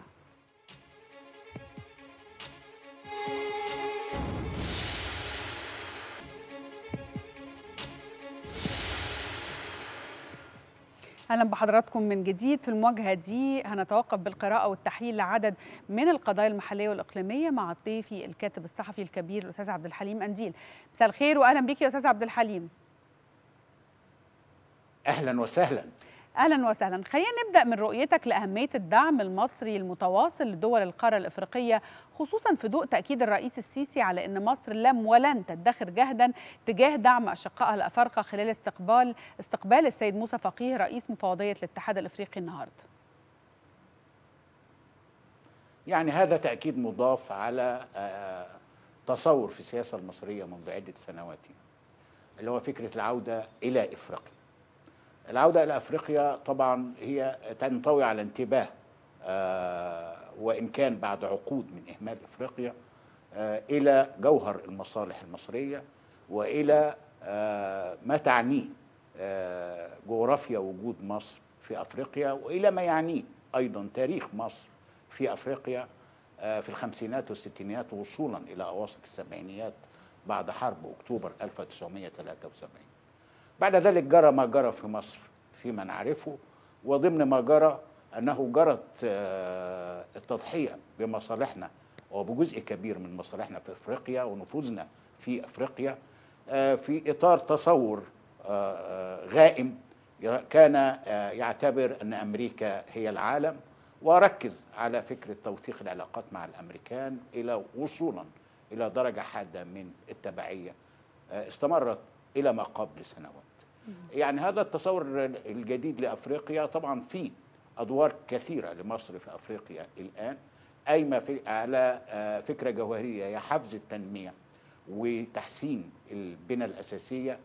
اهلا بحضراتكم من جديد في المواجهه دي هنتوقف بالقراءه والتحليل لعدد من القضايا المحليه والاقليميه مع ضيفي الكاتب الصحفي الكبير الاستاذ عبد الحليم انديل مساء الخير واهلا بك يا استاذ عبد الحليم اهلا وسهلا اهلا وسهلا خلينا نبدا من رؤيتك لاهميه الدعم المصري المتواصل لدول القاره الافريقيه خصوصا في ضوء تاكيد الرئيس السيسي على ان مصر لم ولن تدخر جهدا تجاه دعم اشقائها الافارقه خلال استقبال استقبال السيد موسى فقيه رئيس مفوضيه الاتحاد الافريقي النهارده يعني هذا تاكيد مضاف على آه، تصور في السياسه المصريه منذ عده سنوات اللي هو فكره العوده الى افريقيا العوده الى افريقيا طبعا هي تنطوي على انتباه آه، وان كان بعد عقود من اهمال افريقيا آه، الى جوهر المصالح المصريه والى آه، ما تعنيه آه، جغرافيا وجود مصر في افريقيا والى ما يعنيه ايضا تاريخ مصر في افريقيا آه، في الخمسينات والستينات وصولا الى اواسط السبعينيات بعد حرب اكتوبر 1973 بعد ذلك جرى ما جرى في مصر فيما نعرفه وضمن ما جرى انه جرت آه، التضحيه بمصالحنا وبجزء كبير من مصالحنا في افريقيا ونفوذنا في افريقيا آه، في اطار تصور آه، آه، غائم كان آه، يعتبر ان امريكا هي العالم وركز على فكره توثيق العلاقات مع الامريكان الى وصولا الى درجه حاده من التبعيه آه، استمرت الى ما قبل سنوات. يعني هذا التصور الجديد لافريقيا طبعا فيه ادوار كثيره لمصر في افريقيا الان قايمه في على آه، فكره جوهريه هي حفز التنميه وتحسين البنى الاساسيه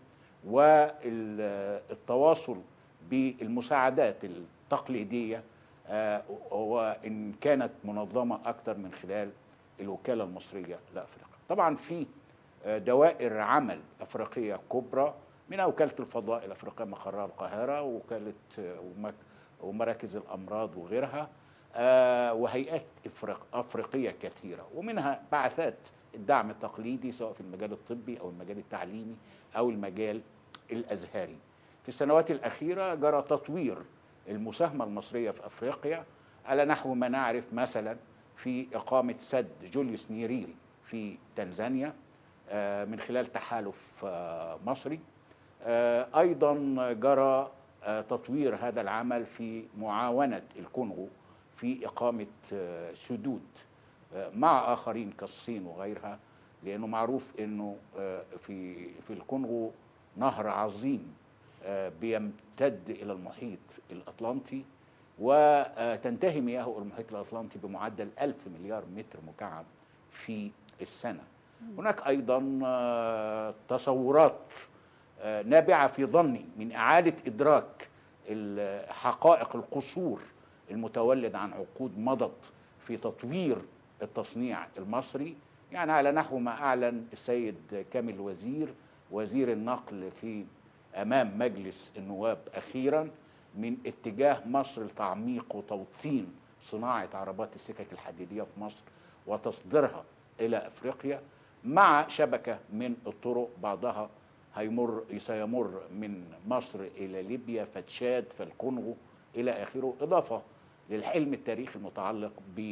والتواصل بالمساعدات التقليديه آه، وان كانت منظمه اكثر من خلال الوكاله المصريه لافريقيا. طبعا في آه، دوائر عمل افريقيه كبرى منها وكاله الفضاء الافريقيه مقرها القاهره ووكاله آه، ومك- ومراكز الامراض وغيرها آه، وهيئات إفريق- افريقيه كثيره ومنها بعثات الدعم التقليدي سواء في المجال الطبي او المجال التعليمي او المجال الازهري. في السنوات الاخيره جرى تطوير المساهمه المصريه في افريقيا على نحو ما نعرف مثلا في اقامه سد جوليوس نيريري في تنزانيا آه، من خلال تحالف آه، مصري آه، ايضا جرى آه، تطوير هذا العمل في معاونه الكونغو في اقامه آه، سدود آه، مع اخرين كالصين وغيرها لانه معروف انه آه، في في الكونغو نهر عظيم آه، بيمتد الى المحيط الاطلنطي وتنتهي مياه المحيط الاطلنطي بمعدل 1000 مليار متر مكعب في السنه هناك ايضا آه، تصورات آه، نابعه في ظني من اعاده ادراك ال- حقائق القصور المتولد عن عقود مضت في تطوير التصنيع المصري يعني على نحو ما اعلن السيد كامل وزير وزير النقل في امام مجلس النواب اخيرا من اتجاه مصر لتعميق وتوطين صناعه عربات السكك الحديديه في مصر وتصديرها الى افريقيا مع شبكه من الطرق بعضها هيمر سيمر من مصر الى ليبيا فتشاد فالكونغو الى اخره اضافه للحلم التاريخي المتعلق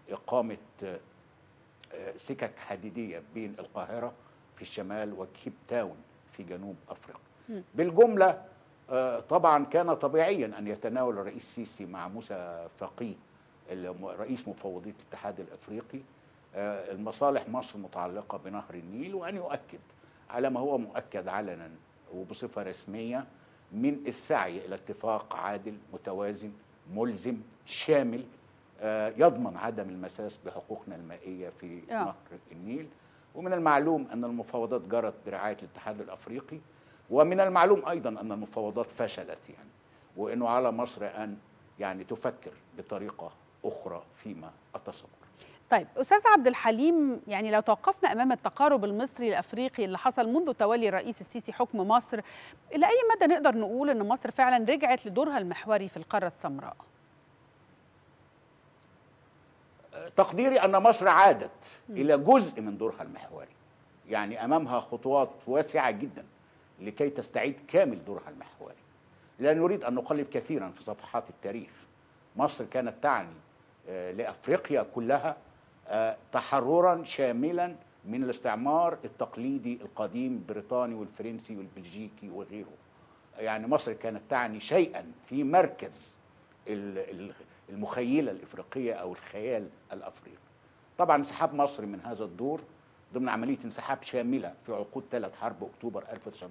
اقامه سكك حديديه بين القاهره في الشمال وكيب تاون في جنوب افريقيا. بالجمله طبعا كان طبيعيا ان يتناول الرئيس السيسي مع موسى فقيه رئيس مفوضيه الاتحاد الافريقي المصالح مصر متعلقه بنهر النيل وان يؤكد على ما هو مؤكد علنا وبصفه رسميه من السعي الى اتفاق عادل متوازن ملزم شامل يضمن عدم المساس بحقوقنا المائيه في آه. نهر النيل ومن المعلوم ان المفاوضات جرت برعايه الاتحاد الافريقي ومن المعلوم ايضا ان المفاوضات فشلت يعني وانه على مصر ان يعني تفكر بطريقه اخرى فيما اتصور طيب استاذ عبد الحليم يعني لو توقفنا امام التقارب المصري الافريقي اللي حصل منذ تولي الرئيس السيسي حكم مصر الى اي مدى نقدر نقول ان مصر فعلا رجعت لدورها المحوري في القاره السمراء تقديري ان مصر عادت الى جزء من دورها المحوري يعني امامها خطوات واسعه جدا لكي تستعيد كامل دورها المحوري لا نريد ان نقلب كثيرا في صفحات التاريخ مصر كانت تعني آه، لافريقيا كلها آه، تحررا شاملا من الاستعمار التقليدي القديم البريطاني والفرنسي والبلجيكي وغيره يعني مصر كانت تعني شيئا في مركز ال- ال- المخيله الافريقيه او الخيال الافريقي طبعا انسحاب مصر من هذا الدور ضمن عمليه انسحاب شامله في عقود ثلاث حرب اكتوبر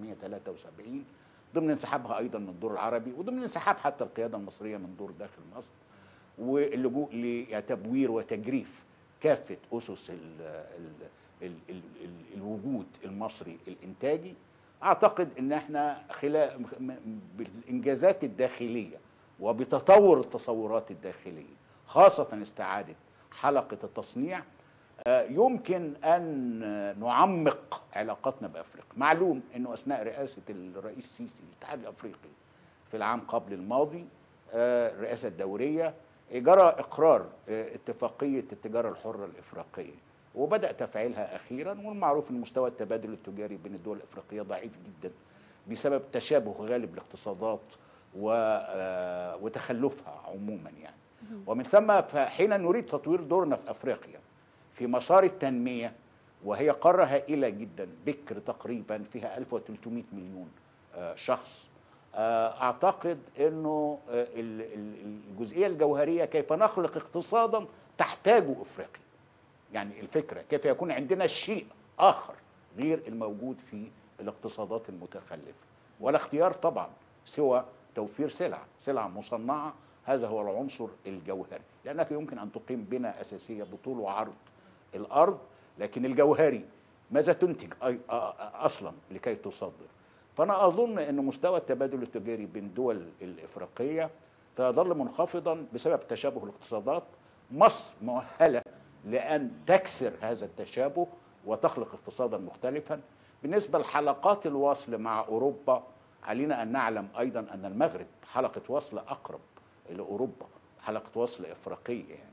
1973 ضمن انسحابها ايضا من الدور العربي وضمن انسحاب حتى القياده المصريه من دور داخل مصر واللجوء لتبوير وتجريف كافه اسس ال ال ال ال ال الوجود المصري الانتاجي اعتقد ان احنا خلال بالانجازات الداخليه وبتطور التصورات الداخليه خاصه استعاده حلقه التصنيع آه، يمكن ان نعمق علاقاتنا بافريقيا معلوم انه اثناء رئاسه الرئيس السيسي للاتحاد الافريقي في العام قبل الماضي آه، الرئاسه الدوريه جرى اقرار آه، اتفاقيه التجاره الحره الافريقيه وبدا تفعيلها اخيرا والمعروف ان مستوى التبادل التجاري بين الدول الافريقيه ضعيف جدا بسبب تشابه غالب الاقتصادات و- آه، وتخلفها عموما يعني ومن ثم فحين نريد تطوير دورنا في افريقيا في مسار التنميه وهي قاره هائله جدا بكر تقريبا فيها 1300 مليون آه، شخص آه، اعتقد انه آه، ال- ال- الجزئيه الجوهريه كيف نخلق اقتصادا تحتاجه افريقيا يعني الفكره كيف يكون عندنا شيء اخر غير الموجود في الاقتصادات المتخلفه ولا اختيار طبعا سوى توفير سلع سلع مصنعه هذا هو العنصر الجوهري لانك يمكن ان تقيم بنى اساسيه بطول وعرض الارض لكن الجوهري ماذا تنتج أي- أ- أ- اصلا لكي تصدر فانا اظن ان مستوى التبادل التجاري بين الدول الافريقيه سيظل منخفضا بسبب تشابه الاقتصادات مصر مؤهله لان تكسر هذا التشابه وتخلق اقتصادا مختلفا بالنسبه لحلقات الوصل مع اوروبا علينا ان نعلم ايضا ان المغرب حلقه وصل اقرب لاوروبا حلقه وصل افريقيه يعني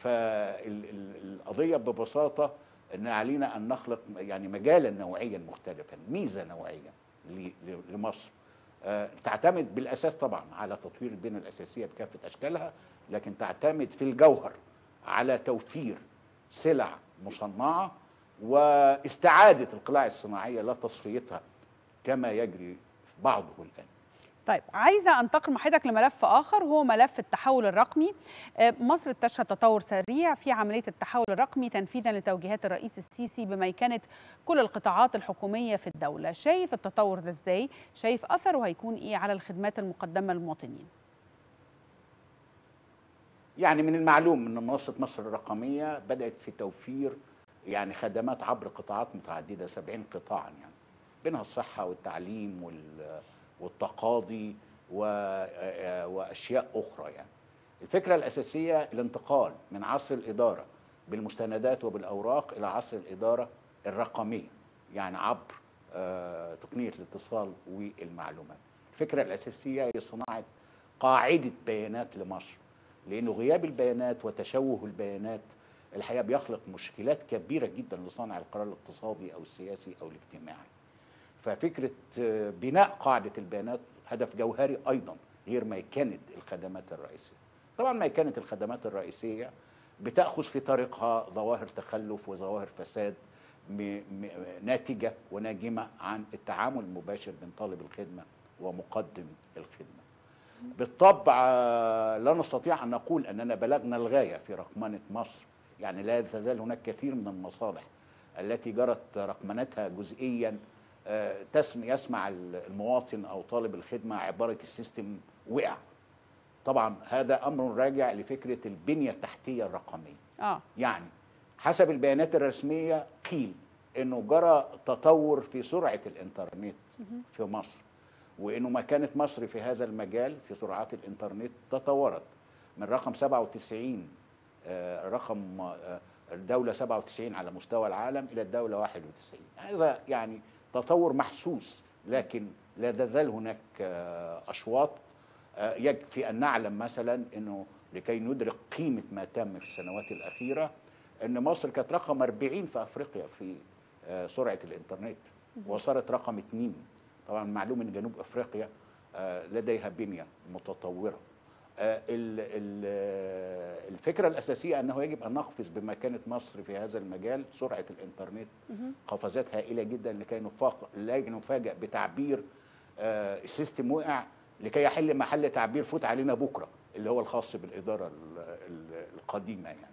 فالقضيه ببساطه ان علينا ان نخلق يعني مجالا نوعيا مختلفا ميزه نوعيه ل- ل- لمصر آه، تعتمد بالاساس طبعا على تطوير البنى الاساسيه بكافه اشكالها لكن تعتمد في الجوهر على توفير سلع مصنعه واستعاده القلاع الصناعيه لا تصفيتها كما يجري بعضه الان طيب عايزه انتقل مع حضرتك لملف اخر وهو ملف التحول الرقمي آه، مصر بتشهد تطور سريع في عمليه التحول الرقمي تنفيذا لتوجيهات الرئيس السيسي بميكنه كل القطاعات الحكوميه في الدوله شايف التطور ده ازاي شايف اثره هيكون ايه على الخدمات المقدمه للمواطنين يعني من المعلوم ان منصه مصر الرقميه بدات في توفير يعني خدمات عبر قطاعات متعدده 70 قطاعا يعني بينها الصحه والتعليم وال- والتقاضي و- واشياء اخرى يعني الفكره الاساسيه الانتقال من عصر الاداره بالمستندات وبالاوراق الى عصر الاداره الرقميه يعني عبر آه، تقنيه الاتصال والمعلومات الفكره الاساسيه هي صناعه قاعده بيانات لمصر لانه غياب البيانات وتشوه البيانات الحقيقه بيخلق مشكلات كبيره جدا لصانع القرار الاقتصادي او السياسي او الاجتماعي ففكره آه، بناء قاعده البيانات هدف جوهري ايضا غير ميكنه الخدمات الرئيسيه طبعا ميكنه الخدمات الرئيسيه بتاخذ في طريقها ظواهر تخلف وظواهر فساد م- م- ناتجه وناجمه عن التعامل المباشر بين طالب الخدمه ومقدم الخدمه. بالطبع آه، لا نستطيع ان نقول اننا بلغنا الغايه في رقمنه مصر، يعني لا تزال هناك كثير من المصالح التي جرت رقمنتها جزئيا آه، تسم يسمع المواطن او طالب الخدمه عباره السيستم وقع. طبعا هذا امر راجع لفكره البنيه التحتيه الرقميه. اه يعني حسب البيانات الرسميه قيل انه جرى تطور في سرعه الانترنت في مصر وانه مكانه مصر في هذا المجال في سرعات الانترنت تطورت من رقم 97 آه، رقم آه، الدوله 97 على مستوى العالم الى الدوله 91 هذا يعني تطور محسوس لكن لا تزال هناك آه، اشواط آه، يكفي ان نعلم مثلا انه لكي ندرك قيمه ما تم في السنوات الاخيره ان مصر كانت رقم 40 في افريقيا في آه، سرعه الانترنت وصارت رقم اثنين طبعا معلوم ان جنوب افريقيا آه، لديها بنيه متطوره آه، ال- ال- آه، الفكره الاساسيه انه يجب ان نقفز بمكانه مصر في هذا المجال سرعه الانترنت قفزات هائله جدا لكي نفاق لكي نفاجئ بتعبير آه، السيستم وقع لكي يحل محل تعبير فوت علينا بكره اللي هو الخاص بالاداره ال- ال- القديمه يعني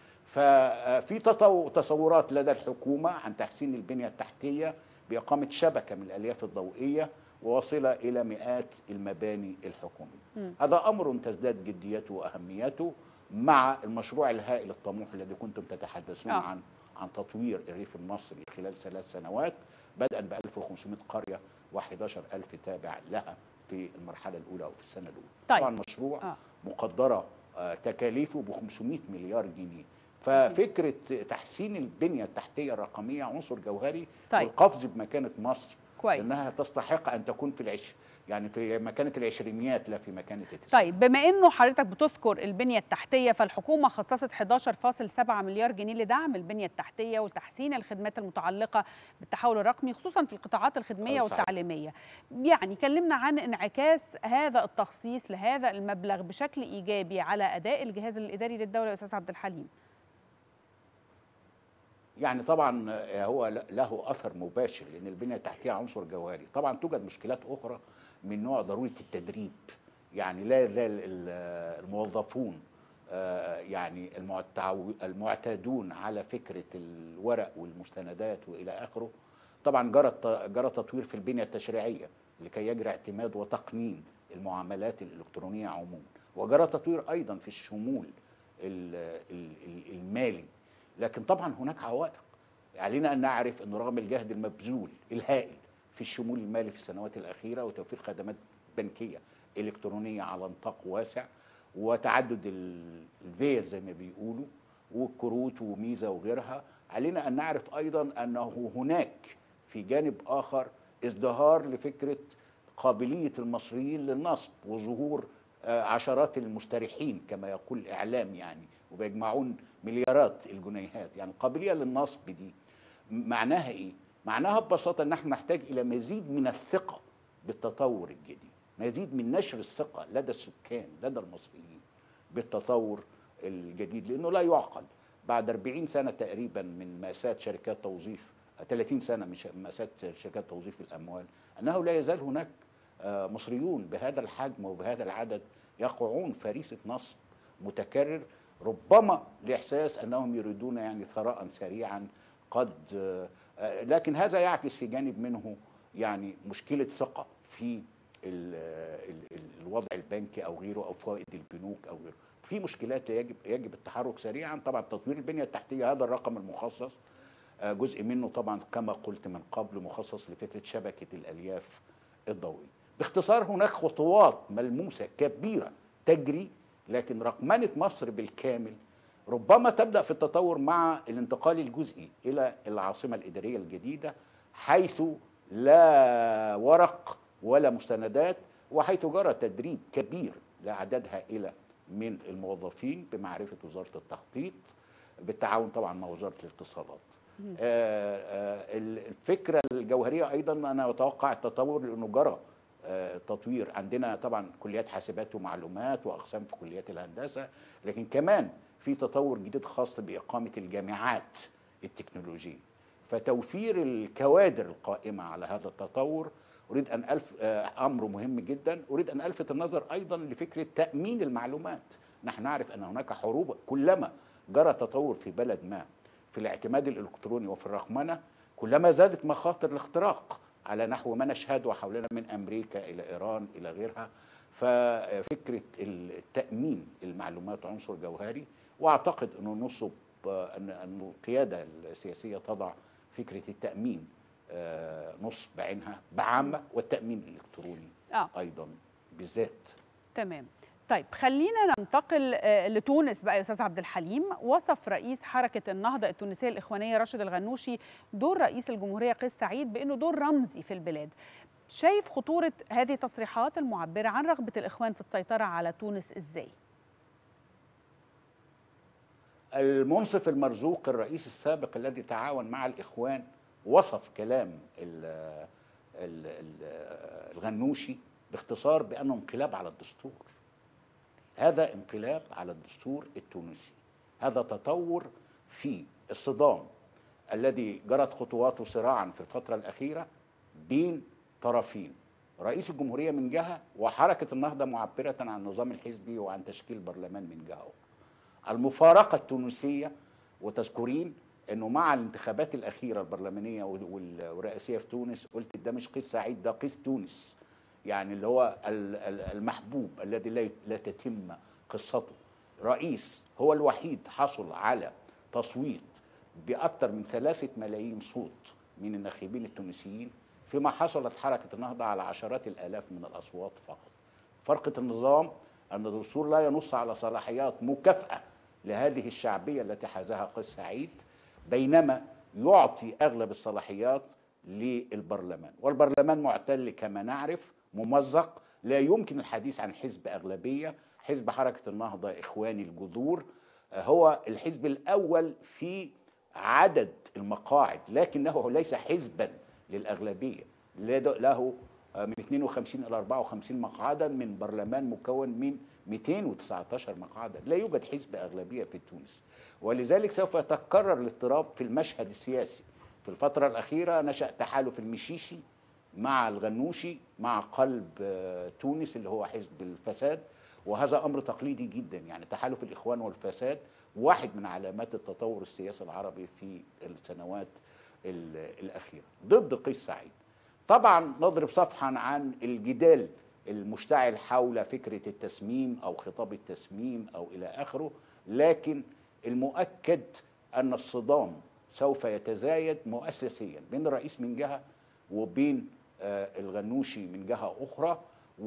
ففي تطو- تصورات لدى الحكومه عن تحسين البنيه التحتيه باقامه شبكه من الالياف الضوئيه واصله الى مئات المباني الحكوميه. هذا امر تزداد جديته واهميته مع المشروع الهائل الطموح الذي كنتم تتحدثون آه. عن عن تطوير الريف المصري خلال ثلاث سنوات بدءا ب 1500 قريه و11000 تابع لها في المرحله الاولى او في السنه الاولى. طيب. طبعا مشروع آه. مقدره آه، تكاليفه ب 500 مليار جنيه ففكره تحسين البنيه التحتيه الرقميه عنصر جوهري طيب. والقفز بمكانه مصر كويس. انها تستحق ان تكون في العش يعني في مكانه العشرينيات لا في مكانه التسعينات طيب بما انه حضرتك بتذكر البنيه التحتيه فالحكومه خصصت 11.7 مليار جنيه لدعم البنيه التحتيه وتحسين الخدمات المتعلقه بالتحول الرقمي خصوصا في القطاعات الخدميه آه، صحيح. والتعليميه. يعني كلمنا عن انعكاس هذا التخصيص لهذا المبلغ بشكل ايجابي على اداء الجهاز الاداري للدوله يا استاذ عبد الحليم. يعني طبعا هو له اثر مباشر لان البنيه التحتيه عنصر جوهري طبعا توجد مشكلات اخرى من نوع ضروره التدريب يعني لا يزال ال- الموظفون آه، يعني المعتعو- المعتادون على فكره الورق والمستندات والى اخره طبعا جرى الت- جرى تطوير في البنيه التشريعيه لكي يجري اعتماد وتقنين المعاملات الالكترونيه عموما وجرى تطوير ايضا في الشمول ال- ال- ال- المالي لكن طبعا هناك عوائق علينا ان نعرف انه رغم الجهد المبذول الهائل في الشمول المالي في السنوات الاخيره وتوفير خدمات بنكيه الكترونيه على نطاق واسع وتعدد ال- الفيز زي ما بيقولوا والكروت وميزه وغيرها علينا ان نعرف ايضا انه هناك في جانب اخر ازدهار لفكره قابليه المصريين للنصب وظهور آه، عشرات المستريحين كما يقول الاعلام يعني وبيجمعون مليارات الجنيهات يعني القابليه للنصب دي م- معناها ايه؟ معناها ببساطه ان احنا نحتاج الى مزيد من الثقه بالتطور الجديد مزيد من نشر الثقه لدى السكان لدى المصريين بالتطور الجديد لانه لا يعقل بعد 40 سنه تقريبا من ماساه شركات توظيف 30 سنه من ش- ماساه شركات توظيف الاموال انه لا يزال هناك آه، مصريون بهذا الحجم وبهذا العدد يقعون فريسه نصب متكرر ربما لاحساس انهم يريدون يعني ثراء سريعا قد آه، آه، لكن هذا يعكس في جانب منه يعني مشكله ثقه في ال- ال- ال- الوضع البنكي او غيره او فوائد البنوك او غيره في مشكلات يجب يجب التحرك سريعا طبعا تطوير البنيه التحتيه هذا الرقم المخصص آه، جزء منه طبعا كما قلت من قبل مخصص لفكره شبكه الالياف الضوئيه باختصار هناك خطوات ملموسه كبيره تجري لكن رقمنه مصر بالكامل ربما تبدا في التطور مع الانتقال الجزئي الى العاصمه الاداريه الجديده حيث لا ورق ولا مستندات وحيث جرى تدريب كبير لاعداد هائله من الموظفين بمعرفه وزاره التخطيط بالتعاون طبعا مع وزاره الاتصالات. آه، آه، الفكره الجوهريه ايضا انا اتوقع التطور لانه جرى آه، تطوير عندنا طبعا كليات حاسبات ومعلومات واقسام في كليات الهندسه لكن كمان في تطور جديد خاص باقامه الجامعات التكنولوجيه فتوفير الكوادر القائمه على هذا التطور اريد ان الف آه، امر مهم جدا اريد ان الفت النظر ايضا لفكره تامين المعلومات نحن نعرف ان هناك حروب كلما جرى تطور في بلد ما في الاعتماد الالكتروني وفي الرقمنه كلما زادت مخاطر الاختراق على نحو ما نشهده حولنا من امريكا الى ايران الى غيرها ففكره التامين المعلومات عنصر جوهري واعتقد انه نصب آه، ان أن القياده السياسيه تضع فكره التامين آه، نصب بعينها بعامه والتامين الالكتروني آه. ايضا بالذات تمام طيب خلينا ننتقل آه، لتونس بقى يا استاذ عبد الحليم وصف رئيس حركه النهضه التونسيه الاخوانيه راشد الغنوشي دور رئيس الجمهوريه قيس سعيد بانه دور رمزي في البلاد شايف خطوره هذه التصريحات المعبره عن رغبه الاخوان في السيطره على تونس ازاي المنصف المرزوق الرئيس السابق الذي تعاون مع الاخوان وصف كلام ال ال ال الغنوشي باختصار بانه انقلاب على الدستور هذا انقلاب على الدستور التونسي هذا تطور في الصدام الذي جرت خطواته صراعا في الفتره الاخيره بين طرفين رئيس الجمهوريه من جهه وحركه النهضه معبره عن النظام الحزبي وعن تشكيل برلمان من جهه اخرى المفارقه التونسيه وتذكرين انه مع الانتخابات الاخيره البرلمانيه وال- والرئاسيه في تونس قلت ده مش قيس سعيد ده قيس تونس يعني اللي هو ال- ال- المحبوب الذي لا لا تتم قصته رئيس هو الوحيد حصل على تصويت باكثر من ثلاثة ملايين صوت من الناخبين التونسيين فيما حصلت حركه النهضه على عشرات الالاف من الاصوات فقط فرقه النظام ان الدستور لا ينص على صلاحيات مكافاه لهذه الشعبيه التي حازها قيس سعيد بينما يعطي اغلب الصلاحيات للبرلمان والبرلمان معتل كما نعرف ممزق لا يمكن الحديث عن حزب اغلبيه حزب حركه النهضه اخواني الجذور آه، هو الحزب الاول في عدد المقاعد لكنه ليس حزبا للاغلبيه لد- له آه، من 52 الى 54 مقعدا من برلمان مكون من 219 مقعدا لا يوجد حزب اغلبيه في تونس ولذلك سوف يتكرر الاضطراب في المشهد السياسي في الفتره الاخيره نشا تحالف المشيشي مع الغنوشي مع قلب آه، تونس اللي هو حزب الفساد وهذا امر تقليدي جدا يعني تحالف الاخوان والفساد واحد من علامات التطور السياسي العربي في السنوات ال- الاخيره ضد قيس سعيد طبعا نضرب صفحا عن الجدال المشتعل حول فكره التسميم او خطاب التسميم او الى اخره لكن المؤكد ان الصدام سوف يتزايد مؤسسيا بين الرئيس من جهه وبين آه، الغنوشي من جهه اخرى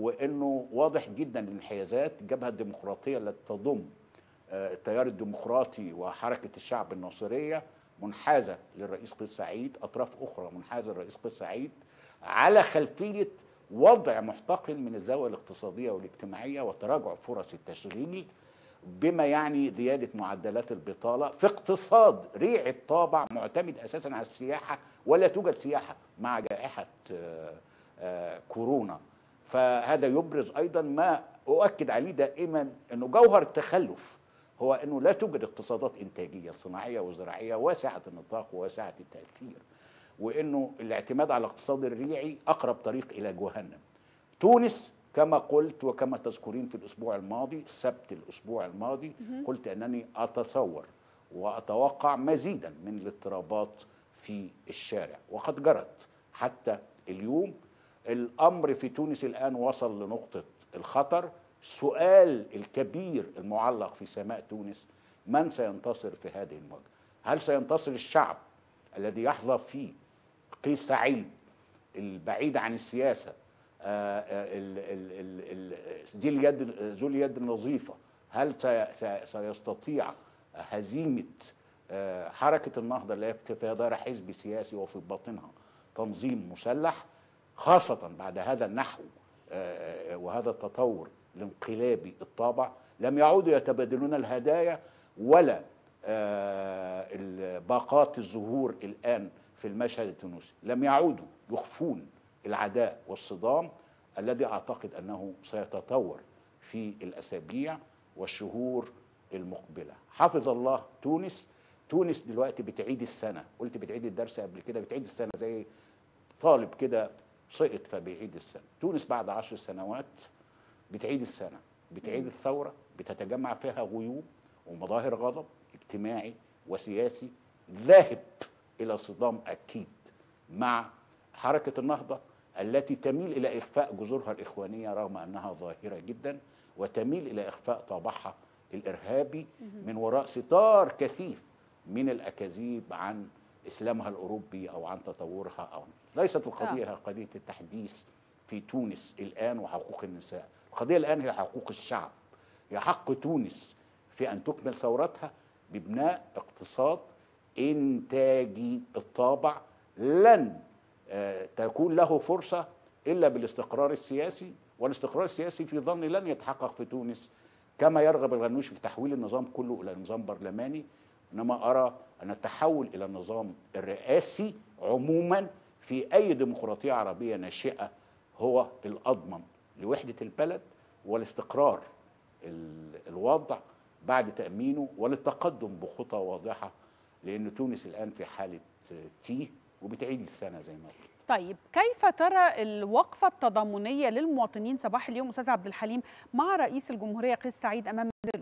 وانه واضح جدا الانحيازات الجبهه الديمقراطيه التي تضم آه، التيار الديمقراطي وحركه الشعب الناصريه منحازه للرئيس قيس سعيد اطراف اخرى منحازه للرئيس قيس سعيد على خلفيه وضع محتقن من الزاويه الاقتصاديه والاجتماعيه وتراجع فرص التشغيل بما يعني زياده معدلات البطاله في اقتصاد ريع الطابع معتمد اساسا على السياحه ولا توجد سياحه مع جائحه آه، آه، كورونا فهذا يبرز ايضا ما اؤكد عليه دائما انه جوهر التخلف هو انه لا توجد اقتصادات انتاجيه صناعيه وزراعيه واسعه النطاق وواسعه التاثير وانه الاعتماد على الاقتصاد الريعي اقرب طريق الى جهنم تونس كما قلت وكما تذكرين في الاسبوع الماضي السبت الاسبوع الماضي قلت انني اتصور واتوقع مزيدا من الاضطرابات في الشارع وقد جرت حتى اليوم الامر في تونس الان وصل لنقطه الخطر السؤال الكبير المعلق في سماء تونس من سينتصر في هذه المواجهه هل سينتصر الشعب الذي يحظى فيه قيس سعيد البعيد عن السياسه آه، آه، ال- ال- ال- ال- ذي اليد ذو اليد النظيفه هل سي- سي- سيستطيع هزيمه آه، حركه النهضه التي في دار حزب سياسي وفي باطنها تنظيم مسلح خاصه بعد هذا النحو آه، آه، وهذا التطور الانقلابي الطابع لم يعودوا يتبادلون الهدايا ولا آه، ال- باقات الظهور الان في المشهد التونسي لم يعودوا يخفون العداء والصدام الذي اعتقد انه سيتطور في الاسابيع والشهور المقبله حفظ الله تونس تونس دلوقتي بتعيد السنه قلت بتعيد الدرس قبل كده بتعيد السنه زي طالب كده سقط فبيعيد السنه تونس بعد عشر سنوات بتعيد السنه بتعيد الثوره بتتجمع فيها غيوم ومظاهر غضب اجتماعي وسياسي ذاهب الى صدام اكيد مع حركه النهضه التي تميل الى اخفاء جذورها الاخوانيه رغم انها ظاهره جدا وتميل الى اخفاء طابعها الارهابي من وراء ستار كثيف من الاكاذيب عن اسلامها الاوروبي او عن تطورها او ليست القضيه هي قضيه التحديث في تونس الان وحقوق النساء القضيه الان هي حقوق الشعب هي حق تونس في ان تكمل ثورتها ببناء اقتصاد انتاجي الطابع لن آه، تكون له فرصه الا بالاستقرار السياسي والاستقرار السياسي في ظني لن يتحقق في تونس كما يرغب الغنوش في تحويل النظام كله الى نظام برلماني انما ارى ان التحول الى النظام الرئاسي عموما في اي ديمقراطيه عربيه ناشئه هو الاضمن لوحده البلد والاستقرار ال- الوضع بعد تامينه وللتقدم بخطى واضحه لان تونس الان في حاله تيه وبتعيد السنه زي ما قلت طيب كيف ترى الوقفة التضامنية للمواطنين صباح اليوم أستاذ عبد الحليم مع رئيس الجمهورية قيس سعيد أمام منزله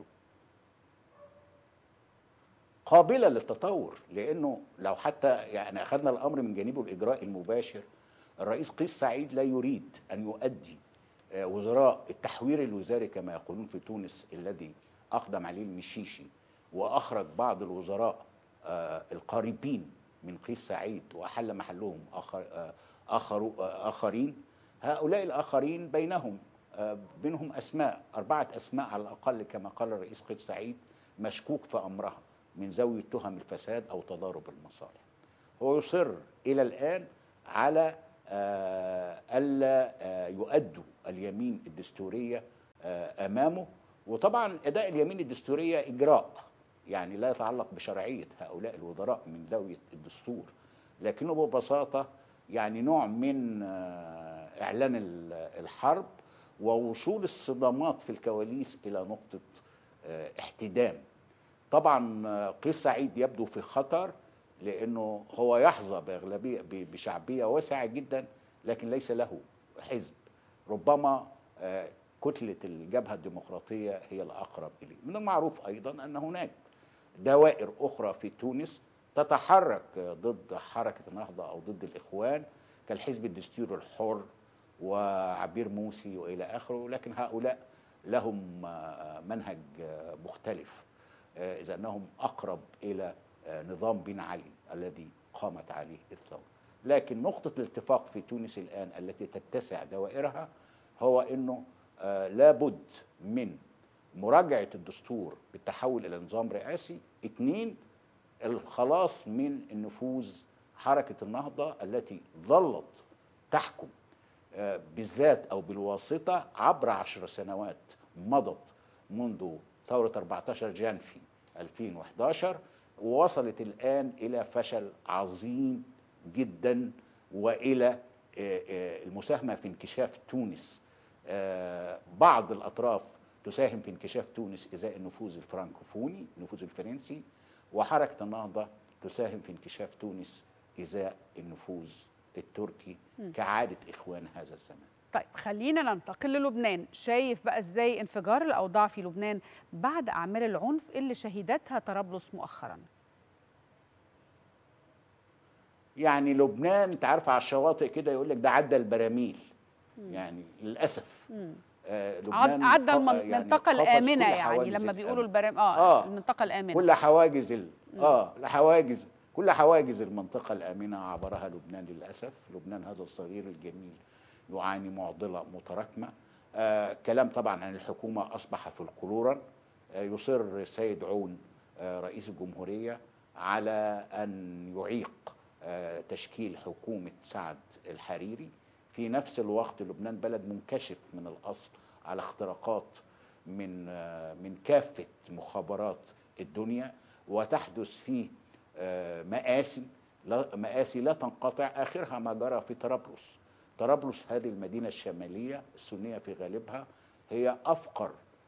قابله للتطور لانه لو حتى يعني اخذنا الامر من جانبه الاجراء المباشر الرئيس قيس سعيد لا يريد ان يؤدي آه، وزراء التحوير الوزاري كما يقولون في تونس الذي اقدم عليه المشيشي واخرج بعض الوزراء آه، القريبين من قيس سعيد واحل محلهم اخر آه، اخر آه، اخرين هؤلاء الاخرين بينهم آه، بينهم اسماء اربعه اسماء على الاقل كما قال الرئيس قيس سعيد مشكوك في امرها من زاويه تهم الفساد او تضارب المصالح. هو يصر الى الان على آه، الا آه، يؤدوا اليمين الدستوريه آه، امامه وطبعا اداء اليمين الدستوريه اجراء يعني لا يتعلق بشرعيه هؤلاء الوزراء من زاويه الدستور لكنه ببساطه يعني نوع من آه، اعلان ال- الحرب ووصول الصدامات في الكواليس الى نقطه آه، احتدام طبعا آه، قيس سعيد يبدو في خطر لانه هو يحظى باغلبيه ب- بشعبيه واسعه جدا لكن ليس له حزب ربما آه، كتله الجبهه الديمقراطيه هي الاقرب اليه من المعروف ايضا ان هناك دوائر اخرى في تونس تتحرك آه، ضد حركه النهضه او ضد الاخوان كالحزب الدستوري الحر وعبير موسي والى اخره لكن هؤلاء لهم آه، منهج آه، مختلف آه، اذا انهم اقرب الى آه، نظام بن علي الذي قامت عليه الثوره لكن نقطه الاتفاق في تونس الان التي تتسع دوائرها هو انه آه، لابد من مراجعه الدستور بالتحول الى نظام رئاسي اثنين الخلاص من النفوذ حركه النهضه التي ظلت تحكم آه، بالذات او بالواسطه عبر عشر سنوات مضت منذ ثوره 14 جانفي 2011 ووصلت الان الى فشل عظيم جدا والى آه، آه، المساهمه في انكشاف تونس آه، بعض الاطراف تساهم في انكشاف تونس ازاء النفوذ الفرنكوفوني النفوذ الفرنسي وحركه النهضه تساهم في انكشاف تونس ازاء النفوذ التركي كعاده اخوان هذا الزمان طيب خلينا ننتقل للبنان شايف بقى ازاي انفجار الاوضاع في لبنان بعد اعمال العنف اللي شهدتها طرابلس مؤخرا يعني لبنان انت عارف على الشواطئ كده يقول لك ده عدى البراميل يعني للاسف آه عد عدى ق- المن- يعني المنطقه قفز الامنه كل يعني حواجز لما الأمن. بيقولوا البرام اه, آه. المنطقه الامنه كل حواجز ال... اه الحواجز كل حواجز المنطقة الآمنة عبرها لبنان للأسف لبنان هذا الصغير الجميل يعاني معضلة متراكمة آه كلام طبعا عن الحكومة أصبح في القرورا آه يصر السيد عون آه رئيس الجمهورية على أن يعيق آه تشكيل حكومة سعد الحريري في نفس الوقت لبنان بلد منكشف من الأصل على اختراقات من آه من كافة مخابرات الدنيا وتحدث فيه آه، مآسي لا مآسي لا تنقطع آخرها ما جرى في طرابلس طرابلس هذه المدينة الشمالية السنية في غالبها هي أفقر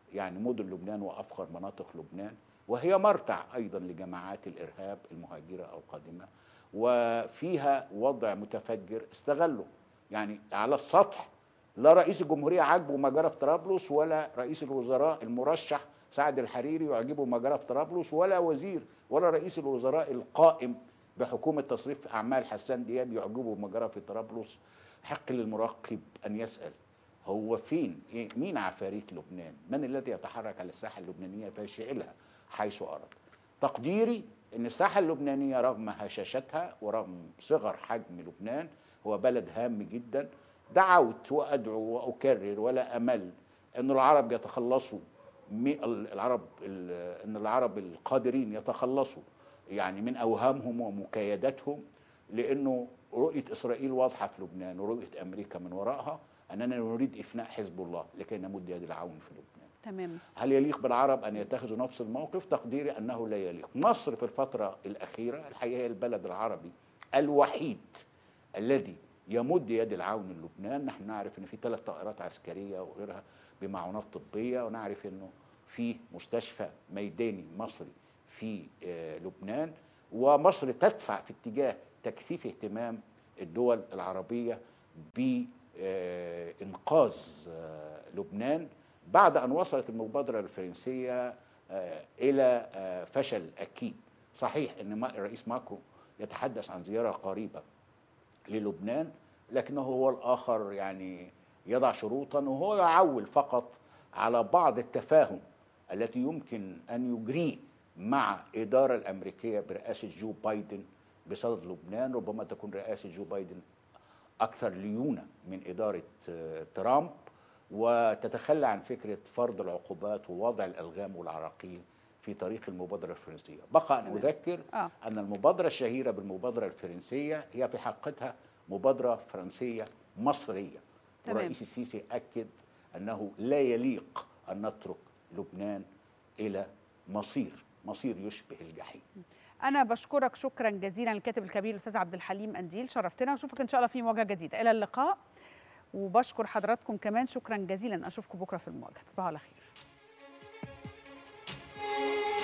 يعني مدن لبنان وافخر مناطق لبنان وهي مرتع ايضا لجماعات الارهاب المهاجره او القادمه وفيها وضع متفجر استغله يعني على السطح لا رئيس الجمهوريه عاجبه ما جرى في طرابلس ولا رئيس الوزراء المرشح سعد الحريري يعجبه ما جرى في طرابلس ولا وزير ولا رئيس الوزراء القائم بحكومه تصريف اعمال حسان دياب يعجبه ما جرى في طرابلس حق للمراقب ان يسال هو فين إيه مين عفاريت لبنان من الذي يتحرك على الساحه اللبنانيه فيشعلها حيث اراد تقديري ان الساحه اللبنانيه رغم هشاشتها ورغم صغر حجم لبنان هو بلد هام جدا دعوت وادعو واكرر ولا امل ان العرب يتخلصوا العرب ان العرب القادرين يتخلصوا يعني من اوهامهم ومكايداتهم لانه رؤيه اسرائيل واضحه في لبنان ورؤيه امريكا من وراءها اننا نريد افناء حزب الله لكي نمد يد العون في لبنان. تمام. هل يليق بالعرب ان يتخذوا نفس الموقف؟ تقديري انه لا يليق. مصر في الفتره الاخيره الحقيقه هي البلد العربي الوحيد الذي يمد يد العون للبنان، نحن نعرف ان في ثلاث طائرات عسكريه وغيرها بمعونات طبيه ونعرف انه في مستشفى ميداني مصري في لبنان ومصر تدفع في اتجاه تكثيف اهتمام الدول العربيه بانقاذ لبنان بعد ان وصلت المبادره الفرنسيه الى فشل اكيد صحيح ان الرئيس ماكرون يتحدث عن زياره قريبه للبنان لكنه هو الاخر يعني يضع شروطا وهو يعول فقط على بعض التفاهم التي يمكن ان يجريه مع الاداره الامريكيه برئاسه جو بايدن بصدد لبنان ربما تكون رئاسه جو بايدن اكثر ليونه من اداره ترامب وتتخلى عن فكره فرض العقوبات ووضع الالغام والعراقيل في طريق المبادره الفرنسيه بقى ان اذكر آه. ان المبادره الشهيره بالمبادره الفرنسيه هي في حقيقتها مبادره فرنسيه مصريه تمام. والرئيس السيسي اكد انه لا يليق ان نترك لبنان الى مصير مصير يشبه الجحيم انا بشكرك شكرا جزيلا الكاتب الكبير الاستاذ عبد الحليم انديل شرفتنا واشوفك ان شاء الله في مواجهه جديده الى اللقاء وبشكر حضراتكم كمان شكرا جزيلا اشوفكم بكره في المواجهه تصبحوا على خير